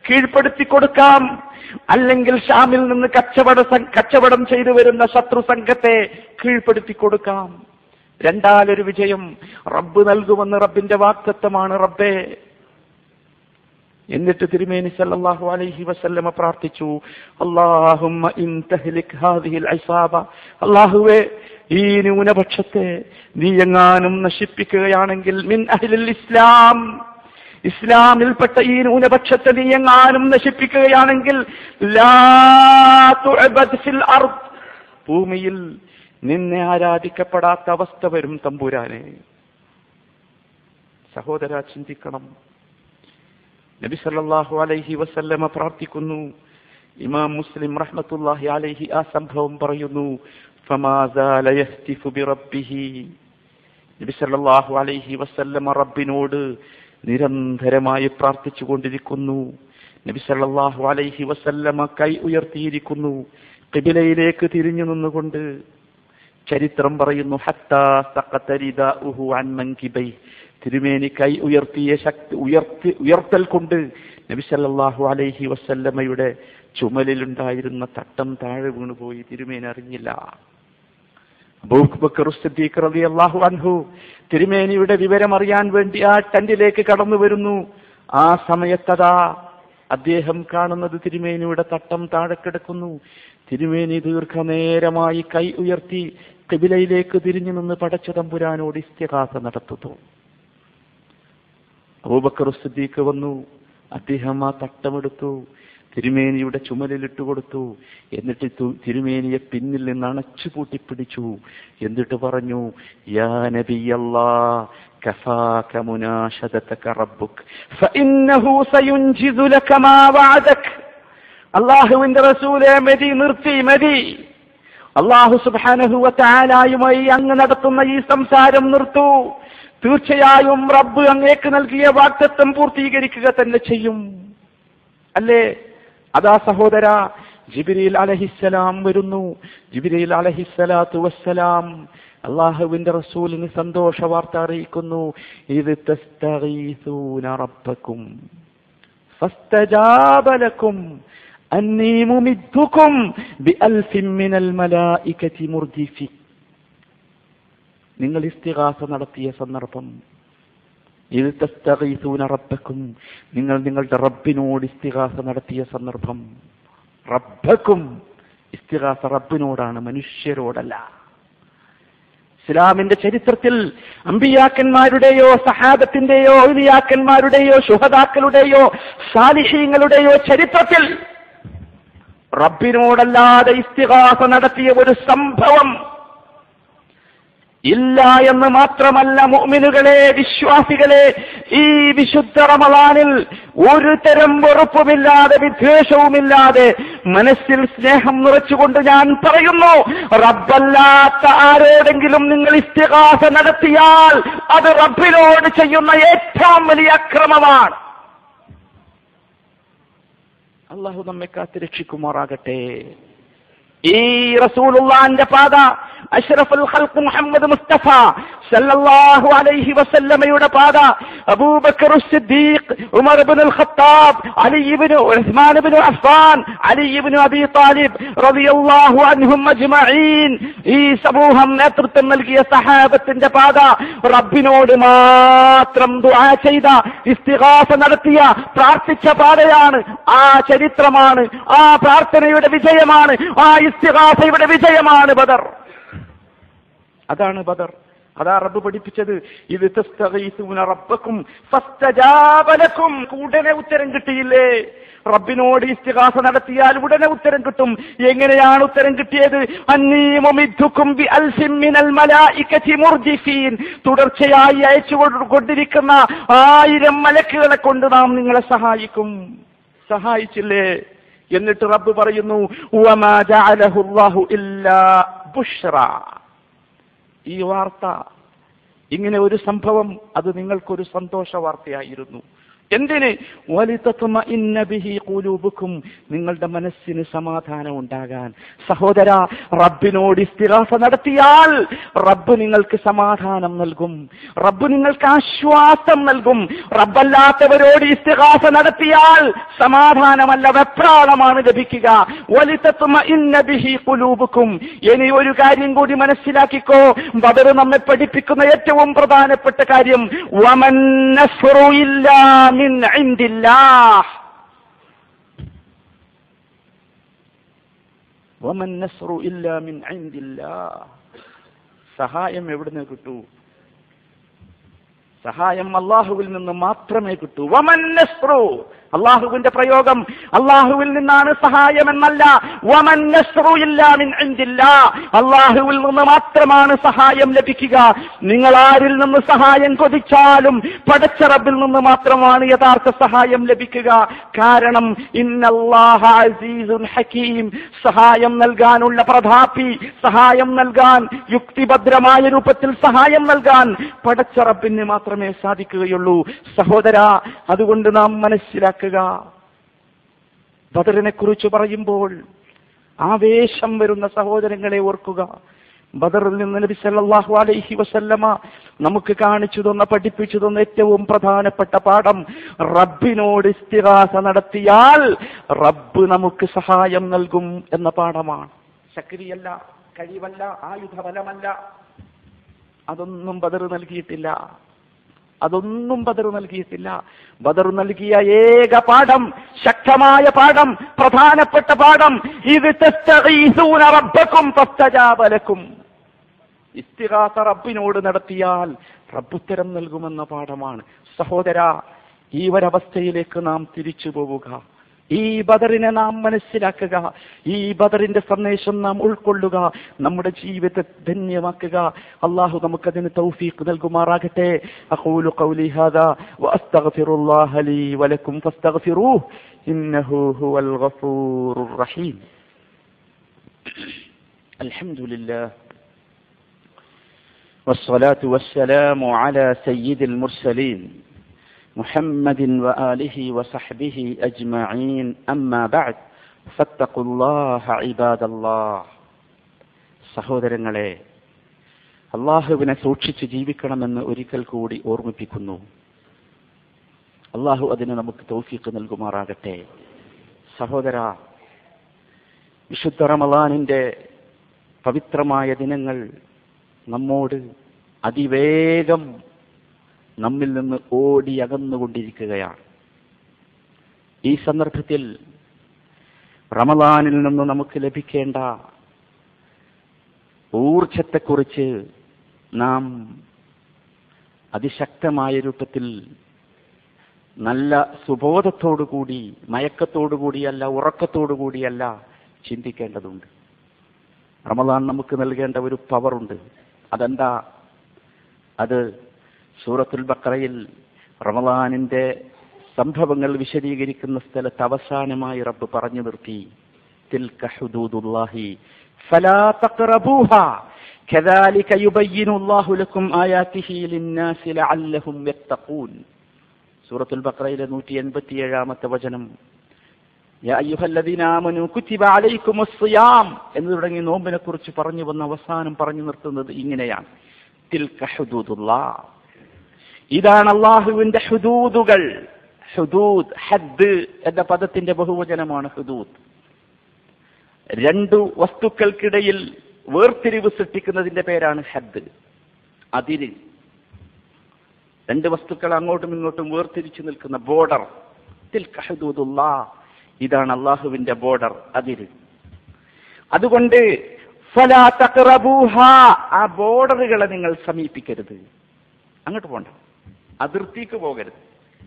കീഴ്പ്പെടുത്തി കൊടുക്കാം അല്ലെങ്കിൽ ഷാമിൽ നിന്ന് കച്ചവട സം- കച്ചവടം ചെയ്തു വരുന്ന ശത്രു സംഘത്തെ കീഴ്പ്പെടുത്തി കൊടുക്കാം രണ്ടാലൊരു വിജയം റബ്ബ് നൽകുമെന്ന് റബ്ബിന്റെ വാക്തത്വമാണ് റബ്ബേ എന്നിട്ട് തിരുമേനി സല്ലല്ലാഹു അലൈഹി വസല്ലമ പ്രാർത്ഥിച്ചു അല്ലാഹുമ്മ ഇൻ തഹ്ലിക് ഹാദിഹിൽ ഇസാബ അല്ലാഹുവേ ഈ ന്യൂനപക്ഷത്തെ നീ എങ്ങാനും നശിപ്പിക്കുകയാണെങ്കിൽ മിൻ അഹ്ലിൽ ഇസ്ലാം ഇസ്ലാമിൽപ്പെട്ട ഈ ന്യൂനപക്ഷത്തെ നീ എങ്ങാനും നശിപ്പിക്കുകയാണെങ്കിൽ ലാ തുഅബദ് ഫിൽ അർദ് ഭൂമിയിൽ നിന്നെ ആരാധിക്കപ്പെടാത്ത അവസ്ഥ വരും തമ്പുരാനെ സഹോദര ചിന്തിക്കണം നബി സല്ലല്ലാഹു അലൈഹി വസല്ലമ പ്രാർത്ഥിക്കുന്നു ഇമാം മുസ്ലിം റഹ്മത്തുള്ളാഹി അലൈഹി ആ സംഭവം പറയുന്നു ഫമാ സാല യഹ്തിഫു ബിറബ്ബിഹി നബി സല്ലല്ലാഹു അലൈഹി വസല്ലമ റബ്ബിനോട് നിരന്തരമായി പ്രാർത്ഥിച്ചു കൊണ്ടിരിക്കുന്നു നബി സല്ലല്ലാഹു അലൈഹി വസല്ലമ കൈ ഉയർത്തിയിരിക്കുന്നു ഖിബിലയിലേക്ക് തിരിഞ്ഞു നിന്നുകൊണ്ട് ചരിത്രം പറയുന്നു ഹത്താ സഖത റിദാഉഹു അൻ മൻകിബൈ തിരുമേനി കൈ ഉയർത്തിയ ശക്തി ഉയർത്തി ഉയർത്തൽ കൊണ്ട് നബി സല്ലല്ലാഹു അലൈഹി വസല്ലമയുടെ ചുമലിലുണ്ടായിരുന്ന തട്ടം താഴെ വീണുപോയി തിരുമേനി അറിഞ്ഞില്ല അബൂബക്കർ സിദ്ദീഖ് റളിയല്ലാഹു അൻഹു തിരുമേനിയുടെ വിവരം അറിയാൻ വേണ്ടി ആ ടെന്റിലേക്ക് കടന്നു വരുന്നു ആ സമയത്തതാ അദ്ദേഹം കാണുന്നത് തിരുമേനിയുടെ തട്ടം താഴെ കിടക്കുന്നു തിരുമേനി ദീർഘനേരമായി കൈ ഉയർത്തി കിബിലയിലേക്ക് തിരിഞ്ഞു നിന്ന് പടച്ച തമ്പുരാനോട് ഇസ്തിഹാസ നടത്തുന്നു അബൂബക്കർ സിദ്ദീഖ് വന്നു അദ്ദേഹം ആ തട്ടമെടുത്തു തിരുമേനിയുടെ ചുമലിലിട്ട് കൊടുത്തു എന്നിട്ട് തു- തിരുമേനിയെ പിന്നിൽ നിന്ന് അണച്ചു പൂട്ടിപ്പിടിച്ചു എന്നിട്ട് പറഞ്ഞു യാ നബിയല്ലാ كفاك مناشدتك ربك فإنه سينجز لك ما وعدك അള്ളാഹുവിന്റെ റസൂലെ മതി നിർത്തി മതി അള്ളാഹു സുബാനഹുവ താലായുമായി അങ്ങ് നടത്തുന്ന ഈ സംസാരം നിർത്തൂ തീർച്ചയായും റബ്ബ് അങ്ങേക്ക് നൽകിയ വാക്തത്വം പൂർത്തീകരിക്കുക തന്നെ ചെയ്യും അല്ലേ അതാ സഹോദര ജിബിരിൽ അലഹിസ്സലാം വരുന്നു ജിബിരിൽ അലഹിസ്സലാത്തു വസ്സലാം അള്ളാഹുവിന്റെ റസൂലിന് സന്തോഷ വാർത്ത അറിയിക്കുന്നു ഇത് തസ്തഗീസൂന റബ്ബക്കും فاستجاب لكم أني ممدكم بألف من الملائكة مردفين നിങ്ങൾ ഇസ്തിഹാസ നടത്തിയ സന്ദർഭം ഇത് തസ്തഗീസൂന റബ്ബക്കും നിങ്ങൾ നിങ്ങളുടെ റബ്ബിനോട് ഇസ്തിഹാസ നടത്തിയ സന്ദർഭം റബ്ബക്കും ഇസ്തിഹാസ റബ്ബിനോടാണ് മനുഷ്യരോടല്ല ഇസ്ലാമിന്റെ ചരിത്രത്തിൽ അമ്പിയാക്കന്മാരുടെയോ സഹാബത്തിന്റെയോ ഔലിയാക്കന്മാരുടെയോ ശുഹദാക്കളുടെയോ സാലിഹീങ്ങളുടെയോ ചരിത്രത്തിൽ റബ്ബിനോടല്ലാതെ ഇസ്തിഹാസ നടത്തിയ ഒരു സംഭവം ഇല്ല എന്ന് മാത്രമല്ല മുഅ്മിനുകളെ വിശ്വാസികളെ ഈ വിശുദ്ധ റമളാനിൽ ഒരു തരം വെറുപ്പുമില്ലാതെ വിദ്വേഷവുമില്ലാതെ മനസ്സിൽ സ്നേഹം നിറച്ചുകൊണ്ട് ഞാൻ പറയുന്നു റബ്ബല്ലാത്ത ആരോടെങ്കിലും നിങ്ങൾ ഇസ്തിഹാസ നടത്തിയാൽ അത് റബ്ബിനോട് ചെയ്യുന്ന ഏറ്റവും വലിയ അക്രമമാണ് അള്ളാഹു നമ്മെ കാത്ത് രക്ഷിക്കുമാറാകട്ടെ ഈ റസൂലുള്ളാന്റെ പാത അഷ്റഫുൽ ഖൽഖ് മുഹമ്മദ് മുസ്തഫ സല്ലല്ലാഹു അലൈഹി വസല്ലമയുടെ പാത അബൂബക്കർ സിദ്ദീഖ് ഉമർ ഇബ്നുൽ ഖത്താബ് അലി ഇബ്നു ഉസ്മാൻ ഇബ്നു അഫ്ഫാൻ അലി ഇബ്നു അബി താലിബ് റളിയല്ലാഹു അൻഹും അജ്മഈൻ ഈ സമൂഹം നേതൃത്വം നൽകിയ സഹാബത്തിന്റെ പാത റബ്ബിനോട് മാത്രം ദുആ ചെയ്ത ഇസ്തിഗാസ നടത്തിയ പ്രാർത്ഥിച്ച പാതയാണ് ആ ചരിത്രമാണ് ആ പ്രാർത്ഥനയുടെ വിജയമാണ് ആ ഇസ്തിഗാസയുടെ വിജയമാണ് ബദർ അതാണ് ബദർ അതാ റബ്ബ് പഠിപ്പിച്ചത് ഇത് തസ്തഗീസൂന റബ്ബക്കും ഫസ്തജാബ ലക്കും ഉടനെ ഉത്തരം കിട്ടിയില്ലേ റബ്ബിനോട് ഇസ്തിഗാസ നടത്തിയാൽ ഉടനെ ഉത്തരം കിട്ടും എങ്ങനെയാണ് ഉത്തരം കിട്ടിയത് അന്നീ മുമിദ്ദുക്കും ബി അൽഫിൻ മിനൽ മലായികതി മുർജിഫീൻ തുടർച്ചയായി അയച്ചു കൊണ്ടിരിക്കുന്ന ആയിരം മലക്കുകളെ കൊണ്ട് നാം നിങ്ങളെ സഹായിക്കും സഹായിച്ചില്ലേ എന്നിട്ട് റബ്ബ് പറയുന്നു വമാ ജഅലഹു അല്ലാഹു ഇല്ലാ ബുഷ്റ ഈ വാർത്ത ഇങ്ങനെ ഒരു സംഭവം അത് നിങ്ങൾക്കൊരു സന്തോഷ വാർത്തയായിരുന്നു എന്തിന് വലിതത്മഇന്ന ബിഹി ഖുലൂബുക്കും നിങ്ങളുടെ മനസ്സിന് സമാധാനം ഉണ്ടാകാൻ സഹോദര റബ്ബിനോട് ഇസ്തിഗാസ നടത്തിയാൽ റബ്ബ് നിങ്ങൾക്ക് സമാധാനം നൽകും റബ്ബ് നിങ്ങൾക്ക് ആശ്വാസം നൽകും റബ്ബല്ലാത്തവരോട് ഇസ്തിഗാസ നടത്തിയാൽ സമാധാനമല്ല വെപ്രാളമാണ് ലഭിക്കുക വലിതത്മഇന്ന ബിഹി ഖുലൂബുക്കും ഇനി ഒരു കാര്യം കൂടി മനസ്സിലാക്കിക്കോ ബദർ നമ്മെ പഠിപ്പിക്കുന്ന ഏറ്റവും പ്രധാനപ്പെട്ട കാര്യം വമൻ നസ്റു ഇല്ലാ മിൻ ഇൻദില്ലാഹ് വമൻ നസ്റു ഇല്ലാ മിൻ ഇൻദില്ലാഹ് സഹായം എവിടുന്ന് കിട്ടൂ സഹായം അള്ളാഹുവിൽ നിന്ന് മാത്രമേ കിട്ടൂ വമൻ നസ്റു അള്ളാഹുവിന്റെ പ്രയോഗം അള്ളാഹുവിൽ നിന്നാണ് സഹായം എന്നല്ല വമൻ നസ്റു ഇല്ലാ മിൻ ഇൻദില്ലാ അള്ളാഹുവിൽ നിന്ന് മാത്രമാണ് സഹായം ലഭിക്കുക നിങ്ങൾ ആരിൽ നിന്ന് സഹായം കൊതിച്ചാലും പടച്ച റബ്ബിൽ നിന്ന് മാത്രമാണ് യഥാർത്ഥ സഹായം ലഭിക്കുക കാരണം ഇന്നല്ലാഹ അസീസുൻ ഹക്കീം സഹായം നൽകാനുള്ള പ്രതാപി സഹായം നൽകാൻ യുക്തിഭദ്രമായ രൂപത്തിൽ സഹായം നൽകാൻ പടച്ച റബ്ബിന് മാത്രമേ സാധിക്കുകയുള്ളൂ സഹോദര അതുകൊണ്ട് നാം മനസ്സിലാക്കുക ബദറിനെ കുറിച്ച് പറയുമ്പോൾ ആവേശം വരുന്ന സഹോദരങ്ങളെ ഓർക്കുക ബദറിൽ നിന്ന് നബി സല്ലല്ലാഹു അലൈഹി വസല്ലമ നമുക്ക് കാണിച്ചു തന്ന പഠിപ്പിച്ചു തന്ന ഏറ്റവും പ്രധാനപ്പെട്ട പാഠം റബ്ബിനോട് ഇസ്തിഹാസ നടത്തിയാൽ റബ്ബ് നമുക്ക് സഹായം നൽകും എന്ന പാഠമാണ് ശക്തിയല്ല കഴിവല്ല ആയുധബലമല്ല അതൊന്നും ബദർ നൽകിയിട്ടില്ല അതൊന്നും ബദർ നൽകിയിട്ടില്ല ബദർ നൽകിയ ഏക പാഠം ശക്തമായ പാഠം പ്രധാനപ്പെട്ട പാഠം ഇത് തസ്തഗീസൂന റബ്ബക്കും ഫസ്തജാബലക്കും ഇസ്തിഹാസ റബ്ബിനോട് നടത്തിയാൽ റബ്ബുത്തരം നൽകുമെന്ന പാഠമാണ് സഹോദര ഈ ഒരവസ്ഥയിലേക്ക് നാം തിരിച്ചു പോവുക ഈ ബദറിനെ നാം മനസ്സിലാക്കുക ഈ ബദറിന്റെ സന്ദേശം നാം ഉൾക്കൊള്ളുക നമ്മുടെ ജീവിതത്തെ ധന്യമാക്കുക അള്ളാഹു നമുക്കതിന് തൗഫീഖ് നൽകുമാറാകട്ടെ അഖൂലു ഖൗലി ഹാദാ വഅസ്തഗ്ഫിറുല്ലാഹ ലീ വലക്കും ഫസ്തഗ്ഫിറൂഹ് ഇന്നഹു ഹുവൽ ഗഫൂറുർ റഹീം അൽഹംദുലില്ലാഹ് والصلاة والسلام على سيد المرسلين محمد وآله وصحبه أجمعين أما بعد فاتقوا الله عباد الله സഹോദരങ്ങളെ അള്ളാഹുവിനെ സൂക്ഷിച്ച് ജീവിക്കണമെന്ന് ഒരിക്കൽ കൂടി ഓർമ്മിപ്പിക്കുന്നു അള്ളാഹു അതിന് നമുക്ക് തൗഫീഖ് നൽകുമാറാകട്ടെ സഹോദര വിശുദ്ധ റമലാനിന്റെ പവിത്രമായ ദിനങ്ങൾ നമ്മോട് അതിവേഗം നമ്മിൽ നിന്ന് ഓടി അകന്നുകൊണ്ടിരിക്കുകയാണ് ഈ സന്ദർഭത്തിൽ റമദാനിൽ നിന്ന് നമുക്ക് ലഭിക്കേണ്ട ഊർജത്തെക്കുറിച്ച് നാം അതിശക്തമായ രൂപത്തിൽ നല്ല സുബോധത്തോടുകൂടി മയക്കത്തോടുകൂടിയല്ല ഉറക്കത്തോടുകൂടിയല്ല ചിന്തിക്കേണ്ടതുണ്ട് റമദാൻ നമുക്ക് നൽകേണ്ട ഒരു പവറുണ്ട് അതെന്താ അത് സൂറത്തുൽ ബക്കറയിൽ റമദാനിന്റെ സംഭവങ്ങൾ വിശദീകരിക്കുന്ന സ്ഥലത്ത് അവസാനമായി റബ്ബ് പറഞ്ഞു നിർത്തി തിൽക ഹുദൂദുല്ലാഹി ഫലാ തഖറബൂഹ كذلك يبين الله لكم آياته للناس لعلهم يتقون سورة البقرة إلى نوتي ينبتي يا വചനം യാ അയ്യുഹല്ലദീന ആമനു കുത്തിബ അലൈക്കുമുസ് സിയാം എന്ന് തുടങ്ങി നോമ്പിനെ കുറിച്ച് പറഞ്ഞു വന്ന അവസാനം പറഞ്ഞു നിർത്തുന്നത് ഇങ്ങനെയാണ് തിൽക ഹുദൂദുല്ലാഹ് ഇതാണ് അള്ളാഹുവിന്റെ ഹുദൂദുകൾ ഹുദൂദ് ഹദ് എന്ന പദത്തിന്റെ ബഹുവചനമാണ് ഹുദൂദ് രണ്ടു വസ്തുക്കൾക്കിടയിൽ വേർതിരിവ് സൃഷ്ടിക്കുന്നതിന്റെ പേരാണ് ഹദ് അതിര് രണ്ട് വസ്തുക്കൾ അങ്ങോട്ടും ഇങ്ങോട്ടും വേർതിരിച്ചു നിൽക്കുന്ന ബോർഡർ തിൽക ഹുദൂദുല്ലാ ഇതാണ് അള്ളാഹുവിന്റെ ബോർഡർ അതിര് അതുകൊണ്ട് ഫലാ തഖറബൂഹ ആ ബോർഡറുകളെ നിങ്ങൾ സമീപിക്കരുത് അങ്ങോട്ട് പോണ്ട അതിർത്തിക്ക് പോകരുത്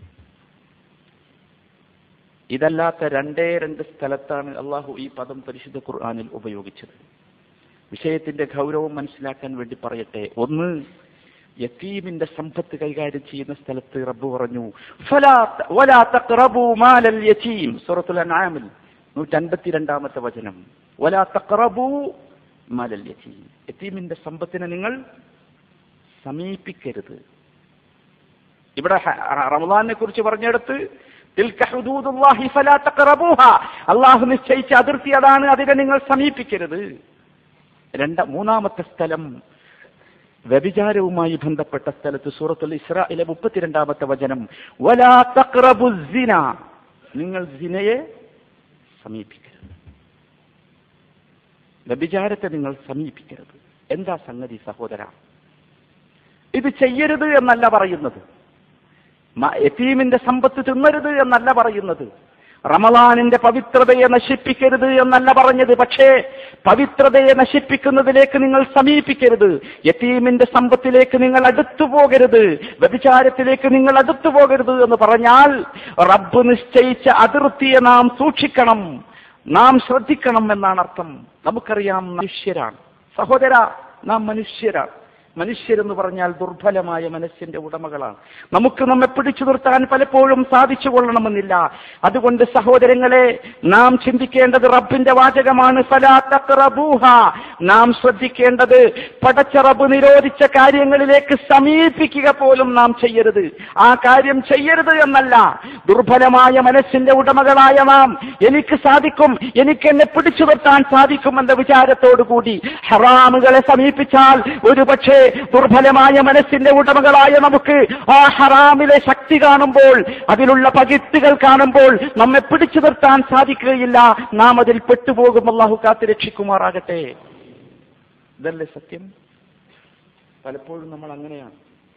ഇതല്ലാത്ത രണ്ടേ രണ്ട് സ്ഥലത്താണ് അള്ളാഹു ഈ പദം പരിശുദ്ധ ഖുർആാനിൽ ഉപയോഗിച്ചത് വിഷയത്തിന്റെ ഗൗരവം മനസ്സിലാക്കാൻ വേണ്ടി പറയട്ടെ ഒന്ന് യത്തീമിന്റെ സമ്പത്ത് കൈകാര്യം ചെയ്യുന്ന സ്ഥലത്ത് റബ്ബ് പറഞ്ഞു സൂറത്തുൽ അൻആമിൽ നൂറ്റൻപത്തിരണ്ടാമത്തെ വചനം വലാ തഖറബൂ മാലൽ യതീം യത്തീമിന്റെ സമ്പത്തിനെ നിങ്ങൾ സമീപിക്കരുത് ഇവിടെ ഹ- റമദാനെ കുറിച്ച് പറഞ്ഞെടുത്ത് തിൽക ഹുദൂദുല്ലാഹി ഫലാ തഖറബൂഹ അള്ളാഹു നിശ്ചയിച്ച അതിർത്തി അതാണ് അതിനെ നിങ്ങൾ സമീപിക്കരുത് രണ്ട മൂന്നാമത്തെ സ്ഥലം വ്യഭിചാരവുമായി ബന്ധപ്പെട്ട സ്ഥലത്ത് സൂറത്തുൽ ഇസ്രായിലെ മുപ്പത്തിരണ്ടാമത്തെ വചനം വലാ തഖറബു സിന നിങ്ങൾ സിനയെ സമീപിക്കരുത് വ്യഭിചാരത്തെ നിങ്ങൾ സമീപിക്കരുത് എന്താ സംഗതി സഹോദര ഇത് ചെയ്യരുത് എന്നല്ല പറയുന്നത് മ- യതീമിന്റെ സമ്പത്ത് തിന്നരുത് എന്നല്ല പറയുന്നത് റമലാനിന്റെ പവിത്രതയെ നശിപ്പിക്കരുത് എന്നല്ല പറഞ്ഞത് പക്ഷേ പവിത്രതയെ നശിപ്പിക്കുന്നതിലേക്ക് നിങ്ങൾ സമീപിക്കരുത് യതീമിന്റെ സമ്പത്തിലേക്ക് നിങ്ങൾ അടുത്തു പോകരുത് വ്യഭിചാരത്തിലേക്ക് നിങ്ങൾ അടുത്തു പോകരുത് എന്ന് പറഞ്ഞാൽ റബ്ബ് നിശ്ചയിച്ച അതിർത്തിയെ നാം സൂക്ഷിക്കണം നാം ശ്രദ്ധിക്കണം എന്നാണ് അർത്ഥം നമുക്കറിയാം മനുഷ്യരാണ് സഹോദര നാം മനുഷ്യരാണ് മനുഷ്യരെന്ന് പറഞ്ഞാൽ ദുർബലമായ മനസ്സിന്റെ ഉടമകളാണ് നമുക്ക് നമ്മെ പിടിച്ചു നിർത്താൻ പലപ്പോഴും സാധിച്ചു കൊള്ളണമെന്നില്ല അതുകൊണ്ട് സഹോദരങ്ങളെ നാം ചിന്തിക്കേണ്ടത് റബ്ബിന്റെ വാചകമാണ് ഫലാ തഖ്റബൂഹ. നാം ശ്രദ്ധിക്കേണ്ടത് പടച്ച റബ്ബ് നിരോധിച്ച കാര്യങ്ങളിലേക്ക് സമീപിക്കുക പോലും നാം ചെയ്യരുത് ആ കാര്യം ചെയ്യരുത് എന്നല്ല ദുർബലമായ മനസ്സിന്റെ ഉടമകളായ നാം എനിക്ക് സാധിക്കും എനിക്ക് എന്നെ പിടിച്ചു നിർത്താൻ സാധിക്കും എന്ന വിചാരത്തോടു കൂടി ഹറാമുകളെ സമീപിച്ചാൽ ഒരു പക്ഷേ ദുർബലമായ മനസ്സിന്റെ ഉടമകളായ നമുക്ക് ആ ഹറാമിലെ ശക്തി കാണുമ്പോൾ അതിലുള്ള പകിട്ടുകൾ കാണുമ്പോൾ നമ്മെ പിടിച്ചു നിർത്താൻ സാധിക്കുകയില്ല നാം അതിൽ പെട്ടുപോകും അള്ളാഹു കാത്ത് രക്ഷിക്കുമാറാകട്ടെ ഇതല്ലേ സത്യം പലപ്പോഴും നമ്മൾ അങ്ങനെയാണ്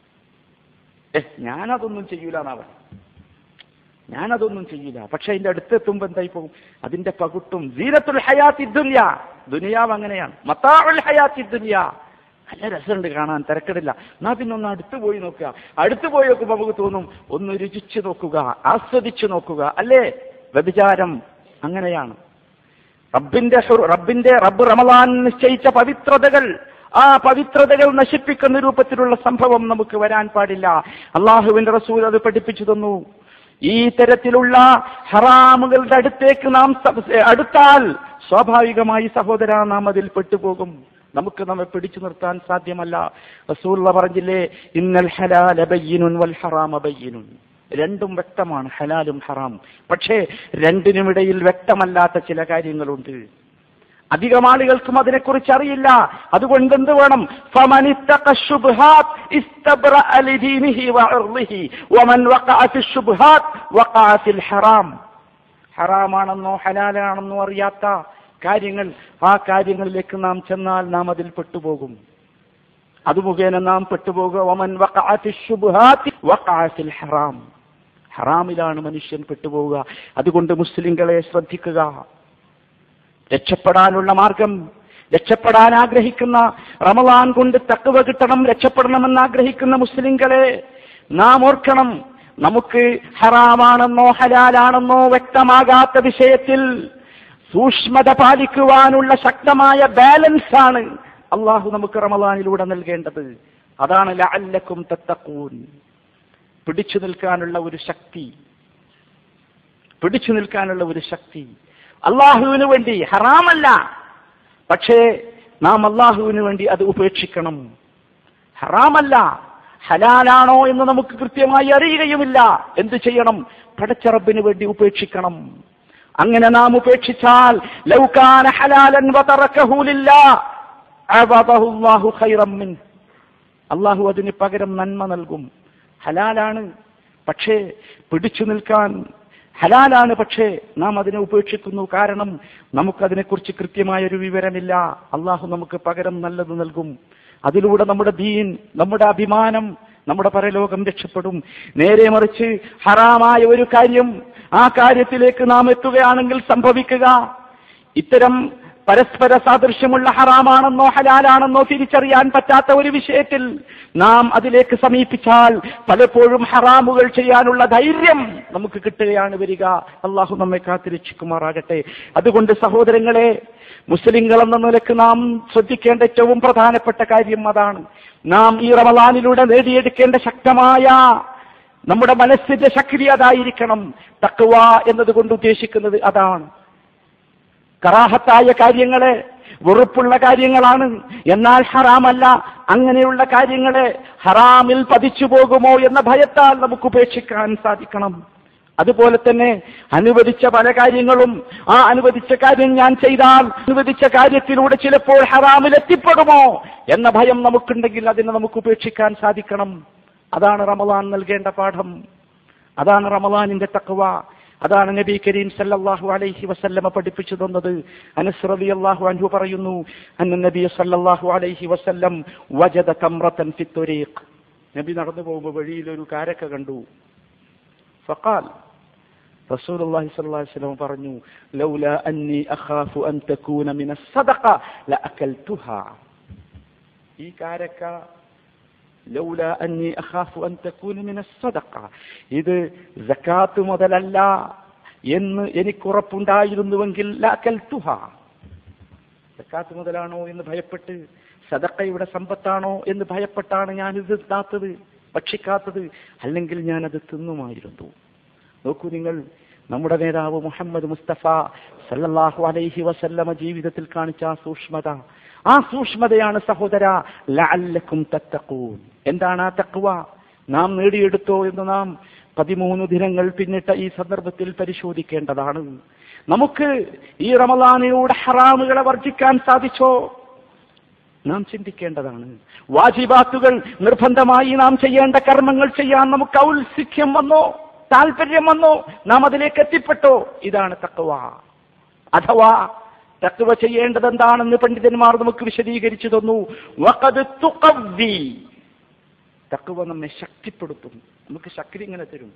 ഏ ഞാനതൊന്നും ചെയ്യൂല എന്നാവൻ ഞാനതൊന്നും ചെയ്യില്ല പക്ഷെ അതിന്റെ അടുത്തെത്തുമ്പോ എന്തായി പോകും അതിന്റെ പകുട്ടും സീനത്തുൽ ഹയാത്തി ദുനിയ ദുനിയാവ് അങ്ങനെയാണ് മത്താഉൽ ഹയാത്തി ദുനിയ നല്ല രസമുണ്ട് കാണാൻ തിരക്കിടില്ല എന്നാ പിന്നെ ഒന്ന് അടുത്ത് പോയി നോക്കുക അടുത്ത് പോയി നോക്കുമ്പോൾ നമുക്ക് തോന്നും ഒന്ന് രുചിച്ചു നോക്കുക ആസ്വദിച്ചു നോക്കുക അല്ലേ വ്യഭിചാരം അങ്ങനെയാണ് റബ്ബിന്റെ ഹുർ- റബ്ബിന്റെ റബ്ബ് റമദാൻ നിശ്ചയിച്ച പവിത്രതകൾ ആ പവിത്രതകൾ നശിപ്പിക്കുന്ന രൂപത്തിലുള്ള സംഭവം നമുക്ക് വരാൻ പാടില്ല അള്ളാഹുവിന്റെ റസൂൽ അത് പഠിപ്പിച്ചു തന്നു ഈ തരത്തിലുള്ള ഹറാമുകളുടെ അടുത്തേക്ക് നാം സ- അടുത്താൽ സ്വാഭാവികമായി സഹോദര നാം അതിൽ പെട്ടുപോകും നമുക്ക് നമ്മെ പിടിച്ചു നിർത്താൻ സാധ്യമല്ല റസൂള്ള പറഞ്ഞില്ലേ ഇന്നൽ ഹലാല ബയ്യിനുൻ വൽ ഹറാമ ബയ്യിനുൻ രണ്ടും വ്യക്തമാണ് ഹലാലും ഹറാം പക്ഷേ രണ്ടിനുമിടയിൽ വ്യക്തമല്ലാത്ത ചില കാര്യങ്ങളുണ്ട് അധികം ആളുകൾക്കും അതിനെക്കുറിച്ച് അറിയില്ല അതുകൊണ്ട് എന്ത് വേണം فَمَنِ اتَّقَى الشُّبُهَاتِ اسْتَبْرَأَ لِدِينِهِ وَعِرْضِهِ وَمَنْ وَقَعَ فِي الشُّبُهَاتِ وَقَعَ فِي الْحَرَامِ ഹറാമാണെന്നോ ഹലാലാണെന്നോ അറിയാത്ത കാര്യങ്ങൾ ആ കാര്യങ്ങളിലേക്ക് നാം ചെന്നാൽ നാം അതിൽ പെട്ടുപോകും അത് മുഖേന നാം പെട്ടുപോകുക വമൻ വഖഅ ഫി ശുബ്ഹാത്തി വഖഅ ഫിൽ ഹറാം ഹറാമിലാണ് മനുഷ്യൻ പെട്ടുപോവുക അതുകൊണ്ട് മുസ്ലിങ്ങളെ ശ്രദ്ധിക്കുക രക്ഷപ്പെടാനുള്ള മാർഗം രക്ഷപ്പെടാൻ ആഗ്രഹിക്കുന്ന റമദാൻ കൊണ്ട് തക്കവ കിട്ടണം രക്ഷപ്പെടണമെന്ന് ആഗ്രഹിക്കുന്ന മുസ്ലിങ്ങളെ നാം ഓർക്കണം നമുക്ക് ഹറാമാണെന്നോ ഹലാലാണെന്നോ വ്യക്തമാകാത്ത വിഷയത്തിൽ സൂക്ഷ്മത പാലിക്കുവാനുള്ള ശക്തമായ ബാലൻസ് ആണ് അള്ളാഹു നമുക്ക് റമദാനിലൂടെ നൽകേണ്ടത് അതാണ് ലഅല്ലക്കും തത്തക്കൂൻ പിടിച്ചു നിൽക്കാനുള്ള ഒരു ശക്തി പിടിച്ചു നിൽക്കാനുള്ള ഒരു ശക്തി അള്ളാഹുവിന് വേണ്ടി ഹറാമല്ല പക്ഷേ നാം അള്ളാഹുവിന് വേണ്ടി അത് ഉപേക്ഷിക്കണം ഹറാമല്ല ഹലാലാണോ എന്ന് നമുക്ക് കൃത്യമായി അറിയുകയുമില്ല എന്ത് ചെയ്യണം പടച്ചറബിന് വേണ്ടി ഉപേക്ഷിക്കണം അങ്ങനെ നാം ഉപേക്ഷിച്ചാൽ ലൗകാന ഹലാലൻ വതറക്കഹു ലില്ലാ അഅദഹു അല്ലാഹു ഖൈറൻ മിൻഹ് അള്ളാഹു അതിന് പകരം നന്മ നൽകും ഹലാലാണ് പക്ഷേ പിടിച്ചു നിൽക്കാൻ ഹലാലാണ് പക്ഷേ നാം അതിനെ ഉപേക്ഷിക്കുന്നു കാരണം നമുക്കതിനെക്കുറിച്ച് കൃത്യമായ ഒരു വിവരമില്ല അള്ളാഹു നമുക്ക് പകരം നല്ലത് നൽകും അതിലൂടെ നമ്മുടെ ദീൻ നമ്മുടെ അഭിമാനം നമ്മുടെ പരലോകം രക്ഷപ്പെടും നേരെ മറിച്ച് ഹറാമായ ഒരു കാര്യം ആ കാര്യത്തിലേക്ക് നാം എത്തുകയാണെങ്കിൽ സംഭവിക്കുക ഇത്തരം പരസ്പര സാദൃശ്യമുള്ള ഹറാമാണെന്നോ ഹലാലാണെന്നോ തിരിച്ചറിയാൻ പറ്റാത്ത ഒരു വിഷയത്തിൽ നാം അതിലേക്ക് സമീപിച്ചാൽ പലപ്പോഴും ഹറാമുകൾ ചെയ്യാനുള്ള ധൈര്യം നമുക്ക് കിട്ടുകയാണ് വരിക അള്ളാഹു നമ്മെ കാത്തിരക്ഷിക്കുമാറാകട്ടെ അതുകൊണ്ട് സഹോദരങ്ങളെ മുസ്ലിങ്ങൾ എന്ന നിലക്ക് നാം ശ്രദ്ധിക്കേണ്ട ഏറ്റവും പ്രധാനപ്പെട്ട കാര്യം അതാണ് നാം ഈ റമലാനിലൂടെ നേടിയെടുക്കേണ്ട ശക്തമായ നമ്മുടെ മനസ്സിന്റെ ശക്തി അതായിരിക്കണം തക്കുവ എന്നതുകൊണ്ട് ഉദ്ദേശിക്കുന്നത് അതാണ് കറാഹത്തായ കാര്യങ്ങളെ വെറുപ്പുള്ള കാര്യങ്ങളാണ് എന്നാൽ ഹറാമല്ല അങ്ങനെയുള്ള കാര്യങ്ങളെ ഹറാമിൽ പതിച്ചു പോകുമോ എന്ന ഭയത്താൽ നമുക്ക് ഉപേക്ഷിക്കാൻ സാധിക്കണം അതുപോലെ തന്നെ അനുവദിച്ച പല കാര്യങ്ങളും ആ അനുവദിച്ച കാര്യം ഞാൻ ചെയ്താൽ അനുവദിച്ച കാര്യത്തിലൂടെ ചിലപ്പോൾ ഹറാമിൽ എത്തിപ്പെടുമോ എന്ന ഭയം നമുക്കുണ്ടെങ്കിൽ അതിനെ നമുക്ക് ഉപേക്ഷിക്കാൻ സാധിക്കണം അതാണ് റമദാൻ നൽകേണ്ട പാഠം അതാണ് റമദാനിന്റെ തക്വ അതാണ് നബി കരീം സല്ലല്ലാഹു അലൈഹി വസല്ലമ പഠിപ്പിച്ചു തന്നത് അനസ് റളിയല്ലാഹു അൻഹു പറയുന്നു അന്ന നബി സല്ലല്ലാഹു അലൈഹി വസല്ലം വജദ തംറതൻ ഫി തുരീഖ് നബി നടന്നു പോകുമ്പോൾ വഴിയിൽ ഒരു കാരക്ക കണ്ടു ഫഖാൽ റസൂലുള്ളാഹി സ്വല്ലല്ലാഹു അലൈഹി വസല്ലം പറഞ്ഞു ലൗലാ അന്നി അഖാഫു അൻ തകൂന മിന സദഖ ലഅകൽതുഹാ ഈ കാരക്ക ലൗല അന്നി അഖാഫു അൻ തകൂന മിന സദഖ ഇത് സകാത്ത് മുതലല്ല എന്ന് എനിക്കുറപ്പുണ്ടായിരുന്നുവെങ്കിൽ ലഅകൽതുഹ സക്കാത്ത് മുതലാണോ എന്ന് ഭയപ്പെട്ട് സദക്കയുടെ സമ്പത്താണോ എന്ന് ഭയപ്പെട്ടാണ് ഞാൻ ഇത് തിന്നാത്തത് ഭക്ഷിക്കാത്തത് അല്ലെങ്കിൽ ഞാൻ അത് തിന്നുമായിരുന്നു നോക്കൂ നിങ്ങൾ നമ്മുടെ നേതാവ് മുഹമ്മദ് മുസ്തഫ സല്ലല്ലാഹു അലൈഹി വസല്ലമ ജീവിതത്തിൽ കാണിച്ച ആ സൂക്ഷ്മത ആ സൂക്ഷ്മതയാണ് സഹോദര ലഅല്ലക്കും തത്തഖൂൻ എന്താണ് ആ തഖ്വ നാം നേടിയെടുത്തോ എന്ന് നാം പതിമൂന്ന് ദിനങ്ങൾ പിന്നിട്ട ഈ സന്ദർഭത്തിൽ പരിശോധിക്കേണ്ടതാണ് നമുക്ക് ഈ റമദാനിലൂടെ ഹറാമുകളെ വർജിക്കാൻ സാധിച്ചോ നാം ചിന്തിക്കേണ്ടതാണ് വാജിബാത്തുകൾ നിർബന്ധമായി നാം ചെയ്യേണ്ട കർമ്മങ്ങൾ ചെയ്യാൻ നമുക്ക് ഔത്സുഖ്യം വന്നോ താല്പര്യം വന്നോ നാം അതിലേക്ക് എത്തിപ്പെട്ടോ ഇതാണ് തക്കവ അഥവാ തക്കവ ചെയ്യേണ്ടത് എന്താണെന്ന് പണ്ഡിതന്മാർ നമുക്ക് വിശദീകരിച്ചു തന്നു വഖദ് തുഖവ്വി തക്കവ നമ്മെ ശക്തിപ്പെടുത്തും നമുക്ക് ശക്തി ഇങ്ങനെ തരും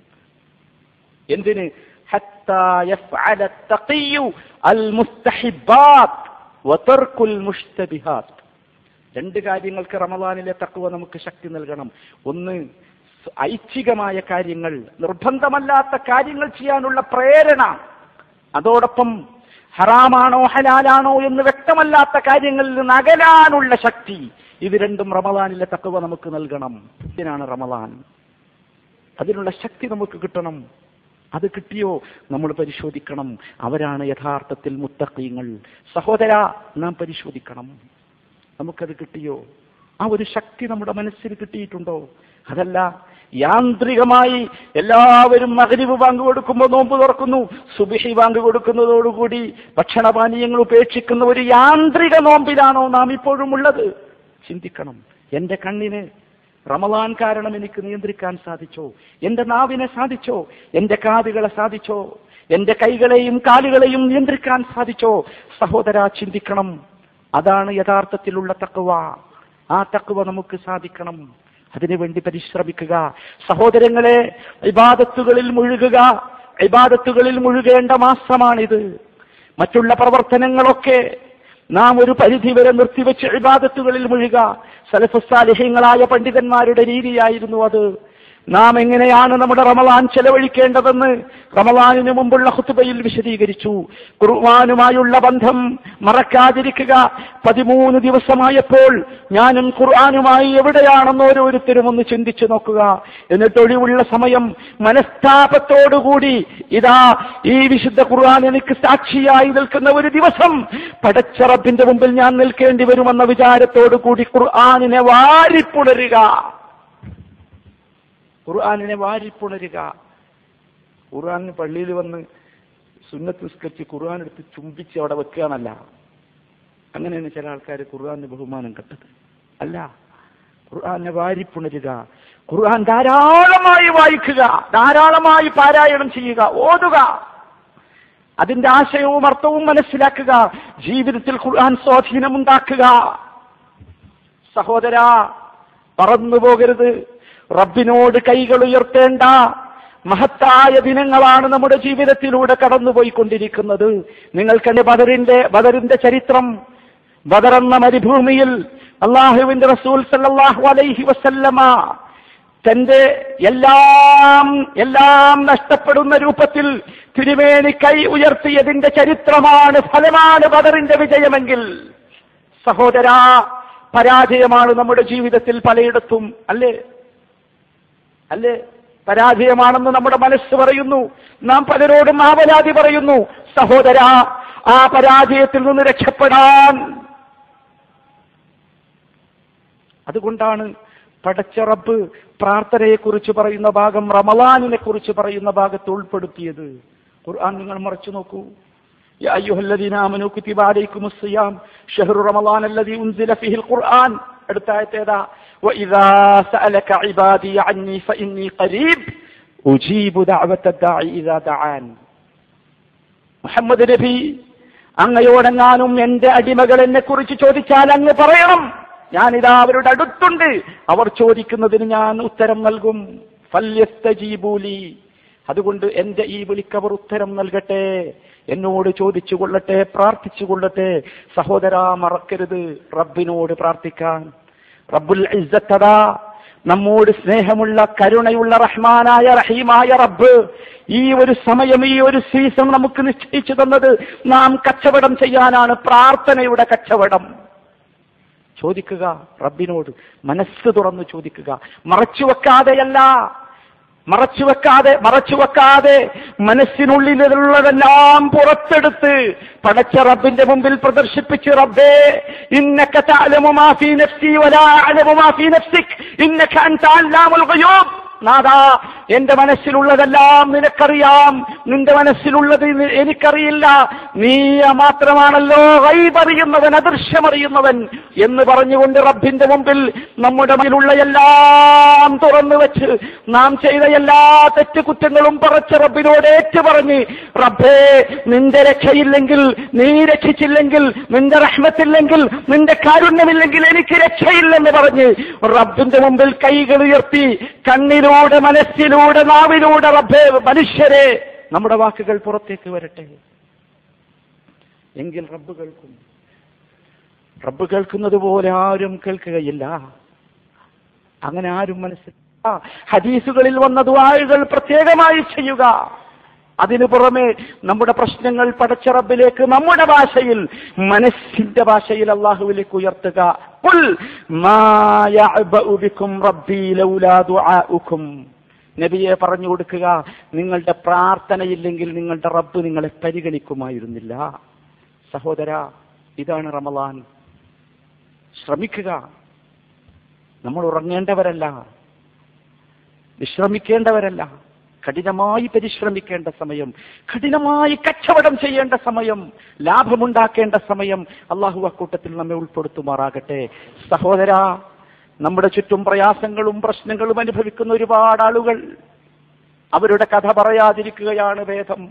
എന്തിന് ഹത്താ യഫ്അല തഖിയ്യു അൽ മുസ്തഹിബാത്ത് വതർക്കുൽ മുഷ്തബിഹാത്ത് രണ്ട് കാര്യങ്ങൾക്ക് റമദാനിലെ തക്കുവ നമുക്ക് ശക്തി നൽകണം ഒന്ന് സ് ഐച്ഛികമായ കാര്യങ്ങൾ നിർബന്ധമല്ലാത്ത കാര്യങ്ങൾ ചെയ്യാനുള്ള പ്രേരണ അതോടൊപ്പം ഹറാമാണോ ഹലാലാണോ എന്ന് വ്യക്തമല്ലാത്ത കാര്യങ്ങളിൽ നിന്ന് അകലാനുള്ള ശക്തി ഇത് രണ്ടും റമദാനിലെ തക്കുവ നമുക്ക് നൽകണം ഇതിനാണ് റമദാൻ അതിനുള്ള ശക്തി നമുക്ക് കിട്ടണം അത് കിട്ടിയോ നമ്മൾ പരിശോധിക്കണം അവരാണ് യഥാർത്ഥത്തിൽ മുത്തക്കീങ്ങൾ സഹോദര നാം പരിശോധിക്കണം നമുക്കത് കിട്ടിയോ ആ ഒരു ശക്തി നമ്മുടെ മനസ്സിൽ കിട്ടിയിട്ടുണ്ടോ അതല്ല യാന്ത്രികമായി എല്ലാവരും മകരിവ് ബാങ്ക് കൊടുക്കുമ്പോൾ നോമ്പ് തുറക്കുന്നു സുബിഹി ബാങ്ക് കൊടുക്കുന്നതോടുകൂടി ഭക്ഷണപാനീയങ്ങൾ ഉപേക്ഷിക്കുന്ന ഒരു യാന്ത്രിക നോമ്പിലാണോ നാം ഇപ്പോഴും ഉള്ളത് ചിന്തിക്കണം എന്റെ കണ്ണിന് റമദാൻ കാരണം എനിക്ക് നിയന്ത്രിക്കാൻ സാധിച്ചോ എന്റെ നാവിനെ സാധിച്ചോ എന്റെ കാതുകളെ സാധിച്ചോ എന്റെ കൈകളെയും കാലുകളെയും നിയന്ത്രിക്കാൻ സാധിച്ചോ സഹോദര ചിന്തിക്കണം അതാണ് യഥാർത്ഥത്തിലുള്ള തക്കുവ ആ തക്കുവ നമുക്ക് സാധിക്കണം അതിനുവേണ്ടി പരിശ്രമിക്കുക സഹോദരങ്ങളെ ഇബാദത്തുകളിൽ മുഴുകുക ഇബാദത്തുകളിൽ മുഴുകേണ്ട മാസമാണിത് മറ്റുള്ള പ്രവർത്തനങ്ങളൊക്കെ നാം ഒരു പരിധി വരെ നിർത്തിവെച്ച് ഇബാദത്തുകളിൽ മുഴുക സലഫുസാലിഹ്യങ്ങളായ പണ്ഡിതന്മാരുടെ രീതിയായിരുന്നു അത് നാം എങ്ങനെയാണ് നമ്മുടെ റമലാൻ ചെലവഴിക്കേണ്ടതെന്ന് റമലാനിന് മുമ്പുള്ള ഹുത്തുബയിൽ വിശദീകരിച്ചു ഖുർആാനുമായുള്ള ബന്ധം മറക്കാതിരിക്കുക പതിമൂന്ന് ദിവസമായപ്പോൾ ഞാനും ഖുർആാനുമായി എവിടെയാണെന്ന് ഓരോരുത്തരും ഒന്ന് ചിന്തിച്ചു നോക്കുക എന്നിട്ട് ഒഴിവുള്ള സമയം മനസ്താപത്തോടുകൂടി ഇതാ ഈ വിശുദ്ധ ഖുർആൻ എനിക്ക് സാക്ഷിയായി നിൽക്കുന്ന ഒരു ദിവസം പടച്ചറബിന്റെ മുമ്പിൽ ഞാൻ നിൽക്കേണ്ടി വരുമെന്ന വിചാരത്തോടു കൂടി ഖുർആാനിനെ വാരിപ്പുണരുക ഖുർആാനിനെ വാരിപ്പുണരുക ഖുർആാനിന് പള്ളിയിൽ വന്ന് സുന്നത്ത് നിസ്കരിച്ച് ഖുർആൻ എടുത്ത് ചുംബിച്ച് അവിടെ വെക്കുകയാണല്ല അങ്ങനെയാണ് ചില ആൾക്കാർ ഖുർആാനിന് ബഹുമാനം കെട്ടത് അല്ല ഖുർആാനെ വാരിപ്പുണരുക ഖുർആൻ ധാരാളമായി വായിക്കുക ധാരാളമായി പാരായണം ചെയ്യുക ഓതുക അതിന്റെ ആശയവും അർത്ഥവും മനസ്സിലാക്കുക ജീവിതത്തിൽ ഖുർആൻ സ്വാധീനമുണ്ടാക്കുക സഹോദര പറന്നു പോകരുത് റബ്ബിനോട് കൈകൾ ഉയർത്തേണ്ട മഹത്തായ ദിനങ്ങളാണ് നമ്മുടെ ജീവിതത്തിലൂടെ കടന്നുപോയിക്കൊണ്ടിരിക്കുന്നത് നിങ്ങൾക്കെന്റെ ബദറിന്റെ ബദറിന്റെ ചരിത്രം ബദർ എന്ന മരുഭൂമിയിൽ അള്ളാഹുവിന്റെ റസൂൽ സല്ലല്ലാഹു അലൈഹി വസല്ലമ തന്റെ എല്ലാം എല്ലാം നഷ്ടപ്പെടുന്ന രൂപത്തിൽ തിരുമേനി കൈ ഉയർത്തിയതിന്റെ ചരിത്രമാണ് ഫലമാണ് ബദറിന്റെ വിജയമെങ്കിൽ സഹോദര പരാജയമാണ് നമ്മുടെ ജീവിതത്തിൽ പലയിടത്തും അല്ലേ അല്ലേ പരാജയമാണെന്ന് നമ്മുടെ മനസ്സ് പറയുന്നു നാം പലരോടും ആവലാതി പറയുന്നു സഹോദര ആ പരാജയത്തിൽ നിന്ന് രക്ഷപ്പെടാൻ അതുകൊണ്ടാണ് പടച്ച റബ്ബ് പ്രാർത്ഥനയെക്കുറിച്ച് പറയുന്ന ഭാഗം റമലാനിനെ കുറിച്ച് പറയുന്ന ഭാഗത്ത് ഉൾപ്പെടുത്തിയത് ഖുർആൻ നിങ്ങൾ മറച്ചു നോക്കൂ يا أيها الذين آمنوا كتب عليكم الصيام شهر رمضان الذي أنزل فيه القرآن അടുത്ത ആയത്ത് ഏതാ وإذا سألك عبادي عني فإني قريب أجيب دعوة الداعي إذا دعان മുഹമ്മദ് നബി അങ്ങയോടെങ്ങാനും എന്റെ അടിമകൾ എന്നെ കുറിച്ച് ചോദിച്ചാൽ അങ്ങ് പറയണം ഞാനിതാ അവരുടെ അടുത്തുണ്ട് അവർ ചോദിക്കുന്നതിന് ഞാൻ ഉത്തരം നൽകും ഫല്യസ്തജീബൂലി അതുകൊണ്ട് എന്റെ ഈ വിളിക്കവർ ഉത്തരം നൽകട്ടെ എന്നോട് ചോദിച്ചു കൊള്ളട്ടെ പ്രാർത്ഥിച്ചു കൊള്ളട്ടെ സഹോദരാ മറക്കരുത് റബ്ബിനോട് പ്രാർത്ഥിക്കാൻ റബ്ബുൽ ഇസ്സത്തടാ നമ്മോട് സ്നേഹമുള്ള കരുണയുള്ള റഹ്മാനായ റഹീമായ റബ്ബ് ഈ ഒരു സമയം ഈ ഒരു സീസൺ നമുക്ക് നിശ്ചയിച്ചു തന്നത് നാം കച്ചവടം ചെയ്യാനാണ് പ്രാർത്ഥനയുടെ കച്ചവടം ചോദിക്കുക റബ്ബിനോട് മനസ്സ് തുറന്ന് ചോദിക്കുക മറച്ചു വെക്കാതെയല്ല മറച്ചു വെക്കാതെ മറച്ചു വെക്കാതെ മനസ്സിനുള്ളിലുള്ളതെല്ലാം പുറത്തെടുത്ത് പടച്ച റബ്ബിന്റെ മുമ്പിൽ പ്രദർശിപ്പിച്ച് റബ്ബേ ഇന്നക തഅലമു മാ ഫീ നഫ്സി വലാ അഅലമു മാ ഫീ നഫ്സിക് ഇന്നക അൻത അല്ലാമുൽ ഗയൂബ് നാദാ എന്റെ മനസ്സിലുള്ളതെല്ലാം നിനക്കറിയാം നിന്റെ മനസ്സിലുള്ളത് നി- എനിക്കറിയില്ല നീ മാത്രമാണല്ലോ അറിയുന്നവൻ അദൃശ്യമറിയുന്നവൻ എന്ന് പറഞ്ഞുകൊണ്ട് റബ്ബിന്റെ മുമ്പിൽ നമ്മുടെ മുന്നിലുള്ള എല്ലാം തുറന്നു വെച്ച് നാം ചെയ്ത എല്ലാ തെറ്റുകുറ്റങ്ങളും പറച്ച് റബ്ബിനോട് ഏറ്റു പറഞ്ഞ് റബ്ബേ നിന്റെ രക്ഷയില്ലെങ്കിൽ നീ രക്ഷിച്ചില്ലെങ്കിൽ നിന്റെ റഹ്മത്തില്ലെങ്കിൽ നിന്റെ കാരുണ്യമില്ലെങ്കിൽ എനിക്ക് രക്ഷയില്ലെന്ന് പറഞ്ഞ് റബ്ബിന്റെ മുമ്പിൽ കൈകൾ ഉയർത്തി കണ്ണിലൂടെ മനസ്സിലൂടെ നാവിലൂടെ റബ്ബേ മനുഷ്യരെ നമ്മുടെ വാക്കുകൾ പുറത്തേക്ക് വരട്ടെ എങ്കിൽ റബ്ബ് കേൾക്കും റബ്ബ് കേൾക്കുന്നത് പോലെ ആരും കേൾക്കുകയില്ല അങ്ങനെ ആരും മനസ്സിൽ ഹദീസുകളിൽ വന്ന ദുആകൾ പ്രത്യേകമായി ചെയ്യുക അതിനു പുറമെ നമ്മുടെ പ്രശ്നങ്ങൾ പടച്ച റബ്ബിലേക്ക് നമ്മുടെ ഭാഷയിൽ മനസ്സിന്റെ ഭാഷയിൽ അള്ളാഹുവിലേക്ക് ഉയർത്തുക ഖുൽ മാ യഅബഉ ബിക്കും റബ്ബി ലൗലാ ദുആഉക്കും നബിയെ പറഞ്ഞു കൊടുക്കുക നിങ്ങളുടെ പ്രാർത്ഥനയില്ലെങ്കിൽ നിങ്ങളുടെ റബ്ബ് നിങ്ങളെ പരിഗണിക്കുമായിരുന്നില്ല സഹോദര ഇതാണ് റമലാൻ ശ്രമിക്കുക നമ്മൾ ഉറങ്ങേണ്ടവരല്ല വിശ്രമിക്കേണ്ടവരല്ല കഠിനമായി പരിശ്രമിക്കേണ്ട സമയം കഠിനമായി കച്ചവടം ചെയ്യേണ്ട സമയം ലാഭമുണ്ടാക്കേണ്ട സമയം അള്ളാഹു അക്കൂട്ടത്തിൽ നമ്മെ ഉൾപ്പെടുത്തുമാറാകട്ടെ സഹോദര നമ്മുടെ ചുറ്റും പ്രയാസങ്ങളും പ്രശ്നങ്ങളും അനുഭവിക്കുന്ന ഒരുപാട് ആളുകൾ അവരുടെ കഥ പറയാതിരിക്കുകയാണ് ഭേദം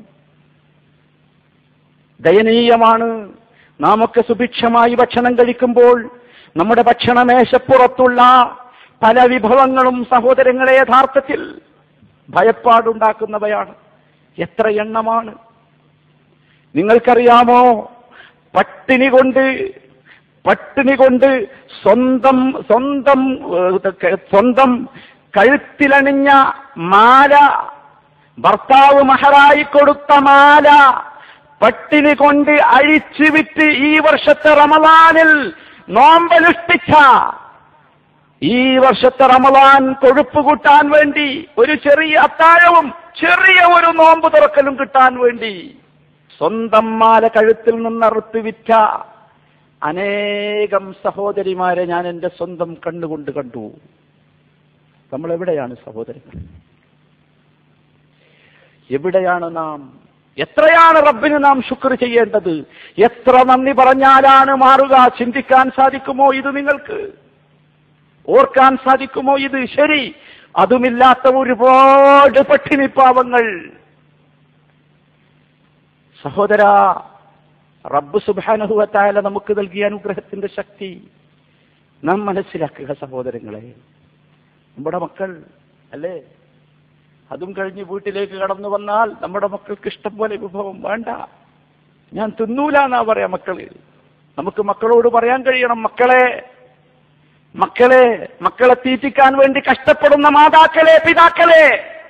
ദയനീയമാണ് നാമൊക്കെ സുഭിക്ഷമായി ഭക്ഷണം കഴിക്കുമ്പോൾ നമ്മുടെ ഭക്ഷണമേശപ്പുറത്തുള്ള പല വിഭവങ്ങളും സഹോദരങ്ങളെ യഥാർത്ഥത്തിൽ ഭയപ്പാടുണ്ടാക്കുന്നവയാണ് എത്ര എണ്ണമാണ് നിങ്ങൾക്കറിയാമോ പട്ടിണി കൊണ്ട് പട്ടിണി കൊണ്ട് സ്വന്തം സ്വന്തം ഏഹ്, സ്വന്തം കഴുത്തിലണിഞ്ഞ മാല ഭർത്താവ് മഹറായി കൊടുത്ത മാല പട്ടിണി കൊണ്ട് അഴിച്ചു വിറ്റ് ഈ വർഷത്തെ റമദാനിൽ നോമ്പനുഷ്ഠിച്ച ഈ വർഷത്തെ റമദാൻ കൊഴുപ്പ് കൂട്ടാൻ വേണ്ടി ഒരു ചെറിയ അത്താഴവും ചെറിയ ഒരു നോമ്പ് തുറക്കലും കിട്ടാൻ വേണ്ടി സ്വന്തം മാല കഴുത്തിൽ നിന്നറുത്ത് വിറ്റ അനേകം സഹോദരിമാരെ ഞാൻ എന്റെ സ്വന്തം കണ്ണുകൊണ്ട് കണ്ടു നമ്മൾ എവിടെയാണ് സഹോദരങ്ങൾ എവിടെയാണ് നാം എത്രയാണ് റബ്ബിന് നാം ശുക്ർ ചെയ്യേണ്ടത് എത്ര നന്ദി പറഞ്ഞാലാണ് മാറുക ചിന്തിക്കാൻ സാധിക്കുമോ ഇത് നിങ്ങൾക്ക് ഓർക്കാൻ സാധിക്കുമോ ഇത് ശരി അതുമില്ലാത്ത ഒരുപാട് പട്ടിണി പാവങ്ങൾ സഹോദര റബ്ബ് സുബാനുഭവത്തായ നമുക്ക് നൽകിയ അനുഗ്രഹത്തിന്റെ ശക്തി നാം മനസ്സിലാക്കുക സഹോദരങ്ങളെ നമ്മുടെ മക്കൾ അല്ലേ അതും കഴിഞ്ഞ് വീട്ടിലേക്ക് കടന്നു വന്നാൽ നമ്മുടെ മക്കൾക്ക് ഇഷ്ടം പോലെ വിഭവം വേണ്ട ഞാൻ തിന്നൂല എന്നാ പറയാ മക്കള് നമുക്ക് മക്കളോട് പറയാൻ കഴിയണം മക്കളെ മക്കളെ മക്കളെ തീറ്റിക്കാൻ വേണ്ടി കഷ്ടപ്പെടുന്ന മാതാക്കളെ പിതാക്കളെ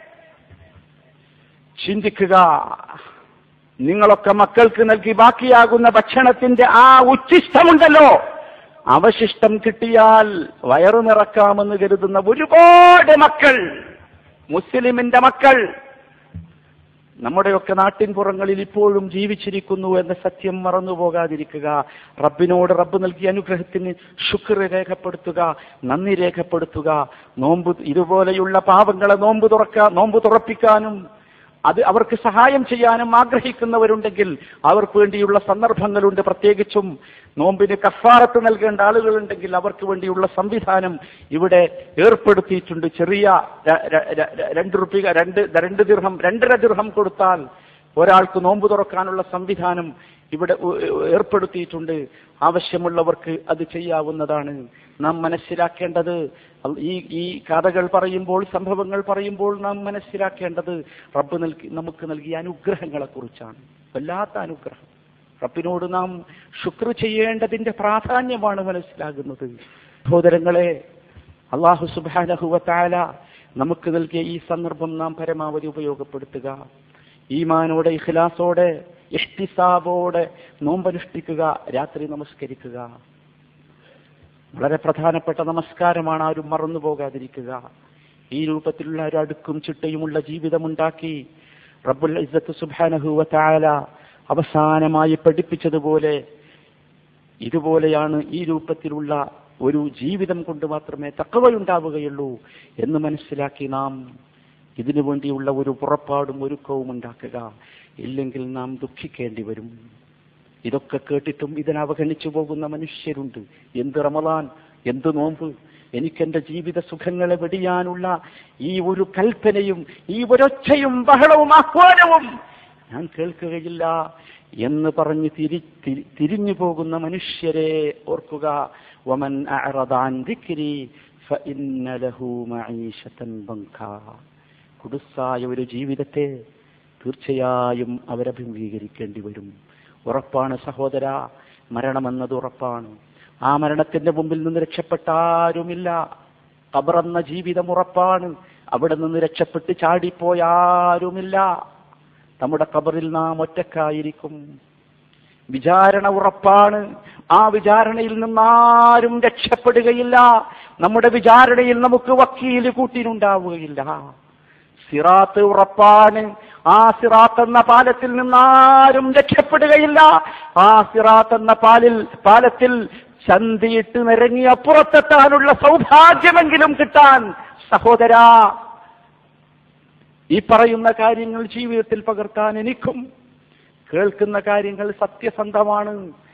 ചിന്തിക്കുക നിങ്ങളൊക്കെ മക്കൾക്ക് നൽകി ബാക്കിയാകുന്ന ഭക്ഷണത്തിന്റെ ആ ഉച്ഛിഷ്ടമുണ്ടല്ലോ അവശിഷ്ടം കിട്ടിയാൽ വയറു നിറക്കാമെന്ന് കരുതുന്ന ഒരുപാട് മക്കൾ മുസ്ലിമിന്റെ മക്കൾ നമ്മുടെയൊക്കെ നാട്ടിൻപുറങ്ങളിൽ ഇപ്പോഴും ജീവിച്ചിരിക്കുന്നു എന്ന സത്യം മറന്നു പോകാതിരിക്കുക റബ്ബിനോട് റബ്ബ് നൽകിയ അനുഗ്രഹത്തിന് ശുക്ർ രേഖപ്പെടുത്തുക നന്ദി രേഖപ്പെടുത്തുക നോമ്പ് ഇതുപോലെയുള്ള പാപങ്ങളെ നോമ്പ് തുറക്ക നോമ്പ് തുറപ്പിക്കാനും അത് അവർക്ക് സഹായം ചെയ്യാനും ആഗ്രഹിക്കുന്നവരുണ്ടെങ്കിൽ അവർക്ക് വേണ്ടിയുള്ള സന്ദർഭങ്ങളുണ്ട് പ്രത്യേകിച്ചും നോമ്പിന് കഫാറത്ത് നൽകേണ്ട ആളുകളുണ്ടെങ്കിൽ അവർക്ക് വേണ്ടിയുള്ള സംവിധാനം ഇവിടെ ഏർപ്പെടുത്തിയിട്ടുണ്ട് ചെറിയ ര- ര- ര- രണ്ട് റുപ്യ രണ്ട് രണ്ട് ദിർഹം രണ്ടര ദിർഹം കൊടുത്താൽ ഒരാൾക്ക് നോമ്പ് തുറക്കാനുള്ള സംവിധാനം ഇവിടെ ഉ- ഏർപ്പെടുത്തിയിട്ടുണ്ട് ആവശ്യമുള്ളവർക്ക് അത് ചെയ്യാവുന്നതാണ് നാം മനസ്സിലാക്കേണ്ടത് ഈ ഈ കഥകൾ പറയുമ്പോൾ സംഭവങ്ങൾ പറയുമ്പോൾ നാം മനസ്സിലാക്കേണ്ടത് റബ്ബ് നൽകി നമുക്ക് നൽകിയ അനുഗ്രഹങ്ങളെ കുറിച്ചാണ് വല്ലാത്ത അനുഗ്രഹം റബ്ബിനോട് നാം ശുക്ർ ചെയ്യേണ്ടതിന്റെ പ്രാധാന്യമാണ് മനസ്സിലാകുന്നത് സഹോദരങ്ങളെ അള്ളാഹു സുബാനഹുവത്താല നമുക്ക് നൽകിയ ഈ സന്ദർഭം നാം പരമാവധി ഉപയോഗപ്പെടുത്തുക ഈമാനോടെ ഇഖ്ലാസോടെ ഇഷ്ടിസാബോടെ നോമ്പനുഷ്ഠിക്കുക രാത്രി നമസ്കരിക്കുക വളരെ പ്രധാനപ്പെട്ട നമസ്കാരമാണ് ആരും മറന്നു പോകാതിരിക്കുക ഈ രൂപത്തിലുള്ള ഒരു അടുക്കും ചിട്ടയുമുള്ള ജീവിതമുണ്ടാക്കി റബ്ബുൽ ഇസ്സത്ത് സുബ്ഹാനഹു താല അവസാനമായി പഠിപ്പിച്ചതുപോലെ ഇതുപോലെയാണ് ഈ രൂപത്തിലുള്ള ഒരു ജീവിതം കൊണ്ട് മാത്രമേ തക്കവയുണ്ടാവുകയുള്ളൂ എന്ന് മനസ്സിലാക്കി നാം ഇതിനു വേണ്ടിയുള്ള ഒരു പുറപ്പാടും ഒരുക്കവും ഉണ്ടാക്കുക ഇല്ലെങ്കിൽ നാം ദുഃഖിക്കേണ്ടി വരും ഇതൊക്കെ കേട്ടിട്ടും ഇതിനെ അവഗണിച്ചു പോകുന്ന മനുഷ്യരുണ്ട് എന്ത് റമദാൻ എന്ത് നോമ്പ് എനിക്കെന്റെ ജീവിത സുഖങ്ങളെ വെടിയാനുള്ള ഈ ഒരു കൽപ്പനയും ഈ ഒരൊച്ചയും ബഹളവും ആഹ്വാനവും ഞാൻ കേൾക്കുകയില്ല എന്ന് പറഞ്ഞ് തിരി തിരി- തിരിഞ്ഞു പോകുന്ന മനുഷ്യരെ ഓർക്കുക വമൻ അഅറദ അൻ ദിക്രി ഫഇന്ന ലഹു മഈശതൻ ബങ്കാ കുടുസായ ഒരു ജീവിതത്തെ തീർച്ചയായും അവരഭിമുഖീകരിക്കേണ്ടി വരും ഉറപ്പാണ് സഹോദര മരണമെന്നത് ഉറപ്പാണ് ആ മരണത്തിന്റെ മുമ്പിൽ നിന്ന് രക്ഷപ്പെട്ട ആരുമില്ല കബറന്ന ജീവിതം ഉറപ്പാണ് അവിടെ നിന്ന് രക്ഷപ്പെട്ട് ചാടിപ്പോയ ആരുമില്ല നമ്മുടെ കബറിൽ നാം ഒറ്റക്കായിരിക്കും വിചാരണ ഉറപ്പാണ് ആ വിചാരണയിൽ നിന്നാരും രക്ഷപ്പെടുകയില്ല നമ്മുടെ വിചാരണയിൽ നമുക്ക് വക്കീല് കൂട്ടിനുണ്ടാവുകയില്ല സിറാത്ത് ഉറപ്പാണ് ആ സിറാത്ത് എന്ന പാലത്തിൽ നിന്നാരും രക്ഷപ്പെടുകയില്ല ആ സിറാത്ത് എന്ന പാലിൽ പാലത്തിൽ ചന്തിയിട്ട് നിരങ്ങി അപ്പുറത്തെത്താനുള്ള സൗഭാഗ്യമെങ്കിലും കിട്ടാൻ സഹോദരാ ഈ പറയുന്ന കാര്യങ്ങൾ ജീവിതത്തിൽ പകർത്താൻ എനിക്കും കേൾക്കുന്ന കാര്യങ്ങൾ സത്യസന്ധമാണ്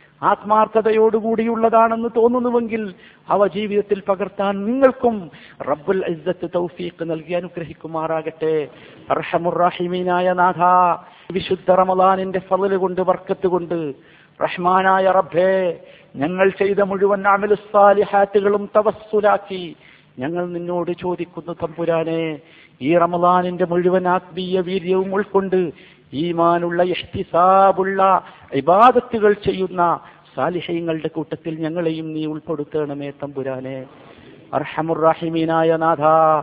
ആത്മാർത്ഥതയോടുകൂടിയുള്ളതാണെന്ന് തോന്നുന്നുവെങ്കിൽ അവ ജീവിതത്തിൽ പകർത്താൻ നിങ്ങൾക്കും റബ്ബുൽ ഇസ്സത്ത് തൗഫീഖ് നൽകി അനുഗ്രഹിക്കുമാറാകട്ടെ അർഹമുറാഹിമീനായ നാഥ വിശുദ്ധ റമദാനിന്റെ ഫضല് കൊണ്ട് വർക്കത്ത് കൊണ്ട് റഹ്മാനായ റബ്ബേ ഞങ്ങൾ ചെയ്ത മുഴുവൻ അമലുസാലിഹാറ്റുകളും തവസ്സുലാക്കി ഞങ്ങൾ നിന്നോട് ചോദിക്കുന്നു തമ്പുരാനെ ഈ റമദാനിന്റെ മുഴുവൻ ആത്മീയ വീര്യവും ഉൾക്കൊണ്ട് ഈമാനുള്ള ഇഷ്ടിസാബുള്ള ഇബാദത്തുകൾ ചെയ്യുന്ന സാലിഹ്യങ്ങളുടെ കൂട്ടത്തിൽ ഞങ്ങളെയും നീ ഉൾപ്പെടുത്തണമേ തമ്പുരാനെ അർഹമുറാഹിമീനായ നാഥ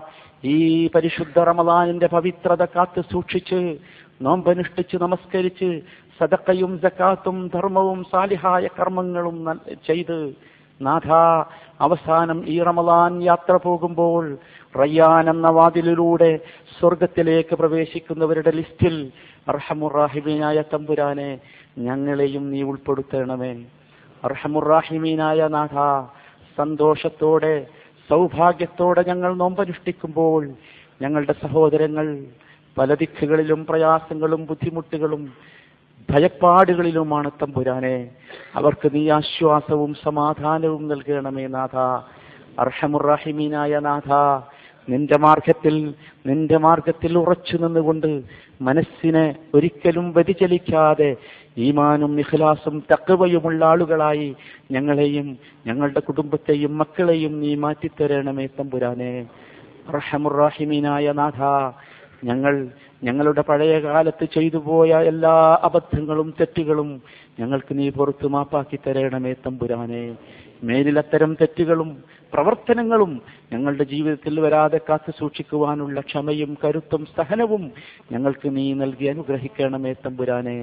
ഈ പരിശുദ്ധ റമദാനിന്റെ പവിത്രത കാത്തു സൂക്ഷിച്ച് നോമ്പനുഷ്ഠിച്ച് നമസ്കരിച്ച് സദക്കയും സക്കാത്തും ധർമ്മവും സാലിഹായ കർമ്മങ്ങളും നൽ- ചെയ്ത് നാഥ അവസാനം ഈ റമദാൻ യാത്ര പോകുമ്പോൾ റയ്യാൻ എന്ന വാതിലിലൂടെ സ്വർഗത്തിലേക്ക് പ്രവേശിക്കുന്നവരുടെ ലിസ്റ്റിൽ അർഹമുറാഹിമീനായ തമ്പുരാനെ ഞങ്ങളെയും നീ ഉൾപ്പെടുത്തണമേ അർഹമുറാഹിമീനായ നാഥ സന്തോഷത്തോടെ സൗഭാഗ്യത്തോടെ ഞങ്ങൾ നോമ്പനുഷ്ഠിക്കുമ്പോൾ ഞങ്ങളുടെ സഹോദരങ്ങൾ പല ദിക്കുകളിലും പ്രയാസങ്ങളും ബുദ്ധിമുട്ടുകളും ഭയപ്പാടുകളിലുമാണ് തമ്പുരാനെ അവർക്ക് നീ ആശ്വാസവും സമാധാനവും നൽകണമേ നാഥ അർഹമുറാഹിമീനായ നാഥ നിന്റെ മാർഗത്തിൽ നിന്റെ മാർഗത്തിൽ ഉറച്ചു നിന്നുകൊണ്ട് മനസ്സിനെ ഒരിക്കലും വ്യതിചലിക്കാതെ ഈമാനും ഇഖ്ലാസും തക്കവയുമുള്ള ആളുകളായി ഞങ്ങളെയും ഞങ്ങളുടെ കുടുംബത്തെയും മക്കളെയും നീ മാറ്റിത്തരണമേ തമ്പുരാനെ റഹമുറാഹിമീനായ നാഥ ഞങ്ങൾ ഞങ്ങളുടെ പഴയ കാലത്ത് ചെയ്തു പോയ എല്ലാ അബദ്ധങ്ങളും തെറ്റുകളും ഞങ്ങൾക്ക് നീ പുറത്തു മാപ്പാക്കി തരണമേ തമ്പുരാനെ മേലിൽ അത്തരം തെറ്റുകളും പ്രവർത്തനങ്ങളും ഞങ്ങളുടെ ജീവിതത്തിൽ വരാതെ കാത്തു സൂക്ഷിക്കുവാനുള്ള ക്ഷമയും കരുത്തും സഹനവും ഞങ്ങൾക്ക് നീ നൽകി അനുഗ്രഹിക്കണമേ തമ്പുരാനെ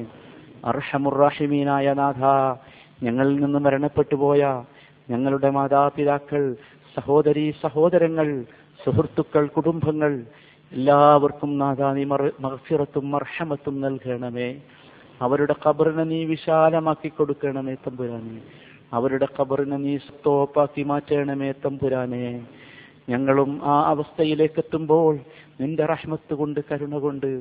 അർഹമുറാഹിമീനായ നാഥ ഞങ്ങളിൽ നിന്ന് മരണപ്പെട്ടു പോയ ഞങ്ങളുടെ മാതാപിതാക്കൾ സഹോദരി സഹോദരങ്ങൾ സുഹൃത്തുക്കൾ കുടുംബങ്ങൾ എല്ലാവർക്കും നാഥാ നീ മറ- മഗ്ഫിറത്തും മർഹമത്തും നൽകണമേ അവരുടെ ഖബറിനെ നീ വിശാലമാക്കി കൊടുക്കണമേ തമ്പുരാനെ അവരുടെ ഖബറിനെ നീ സ്തോപ്പാക്കി മാറ്റണമേ തമ്പുരാനെ ഞങ്ങളും ആ അവസ്ഥയിലേക്ക് എത്തുമ്പോൾ നിന്റെ റഹ്മത്ത് കൊണ്ട് കരുണ കൊണ്ട്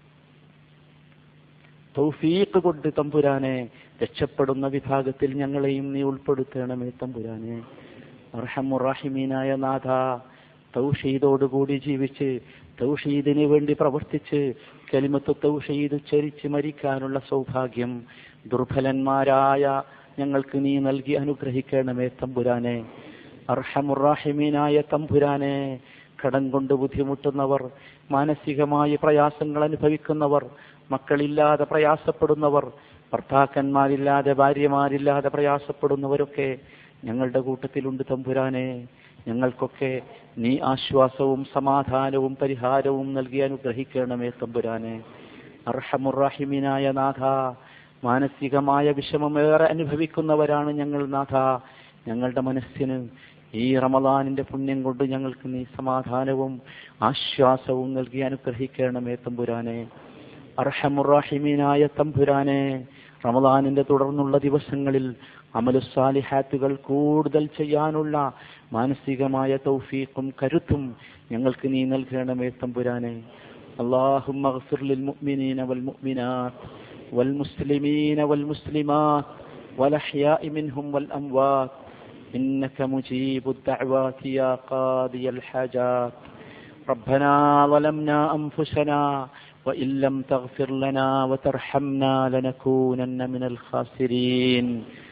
തൗഫീഖ് കൊണ്ട് തമ്പുരാനെ രക്ഷപ്പെടുന്ന വിഭാഗത്തിൽ ഞങ്ങളെയും നീ ഉൾപ്പെടുത്തണമേ തമ്പുരാനെ അർഹമുറാഹിമീനായ നാഥ തൗഷീദോടുകൂടി ജീവിച്ച് തൗഷീദിന് വേണ്ടി പ്രവർത്തിച്ച് കലിമത്ത് തൗഷീദ് ചരിച്ച് മരിക്കാനുള്ള സൗഭാഗ്യം ദുർബലന്മാരായ ഞങ്ങൾക്ക് നീ നൽകി അനുഗ്രഹിക്കണമേ തമ്പുരാനെ അർഹമുറാഹിമീനായ തമ്പുരാനെ കടം കൊണ്ട് ബുദ്ധിമുട്ടുന്നവർ മാനസികമായ പ്രയാസങ്ങൾ അനുഭവിക്കുന്നവർ മക്കളില്ലാതെ പ്രയാസപ്പെടുന്നവർ ഭർത്താക്കന്മാരില്ലാതെ ഭാര്യമാരില്ലാതെ പ്രയാസപ്പെടുന്നവരൊക്കെ ഞങ്ങളുടെ കൂട്ടത്തിലുണ്ട് തമ്പുരാനെ ഞങ്ങൾക്കൊക്കെ നീ ആശ്വാസവും സമാധാനവും പരിഹാരവും നൽകി അനുഗ്രഹിക്കണമേ തമ്പുരാനെ അർഹമുറാഹിമിനായ നാഥ മാനസികമായ വിഷമമേറെ അനുഭവിക്കുന്നവരാണ് ഞങ്ങൾ നാഥ ഞങ്ങളുടെ മനസ്സിന് ഈ റമദാനിന്റെ പുണ്യം കൊണ്ട് ഞങ്ങൾക്ക് നീ സമാധാനവും ആശ്വാസവും നൽകി അനുഗ്രഹിക്കണമേ തമ്പുരാനെ അർഹമുറാഹിമീനായ തമ്പുരാനെ റമദാനിന്റെ തുടർന്നുള്ള ദിവസങ്ങളിൽ അമലുസാലിഹാത്തുകൾ കൂടുതൽ ചെയ്യാനുള്ള മാനസികമായ തൗഫീഖും കരുത്തും ഞങ്ങൾക്ക് നീ നൽകണമേ തമ്പുരാനെ اللهم اغفر للمؤمنين والمؤمنات والمسلمين والمسلمات والأحياء منهم والأموات إنك مجيب الدعوات يا قاضي الحاجات ربنا ظلمنا أنفسنا وإن لم تغفر لنا وترحمنا لنكونن من الخاسرين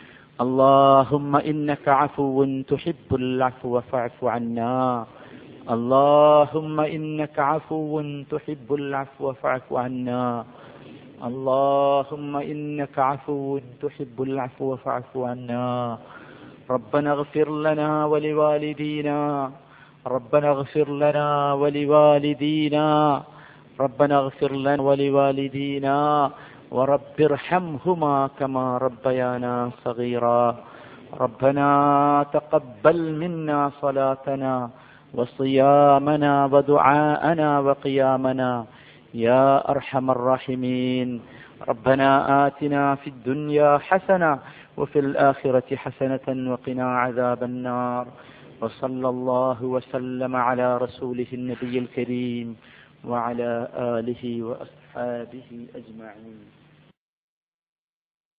اللهم إنك عفو تحب العفو فاعف عنا اللهم إنك عفو تحب العفو فاعف عنا اللهم إنك عفو تحب العفو فاعف عنا ربنا اغفر لنا ولوالدينا ربنا اغفر لنا ولوالدينا ربنا اغفر لنا ولوالدينا ورب ارحمهما كما ربيانا صغيرا ربنا تقبل منا صلاتنا وصيامنا ودعاءنا وقيامنا يا ارحم الراحمين ربنا آتنا في الدنيا حسنة وفي الآخرة حسنة وقنا عذاب النار وصلى الله وسلم على رسوله النبي الكريم وعلى آله وأصحابه أجمعين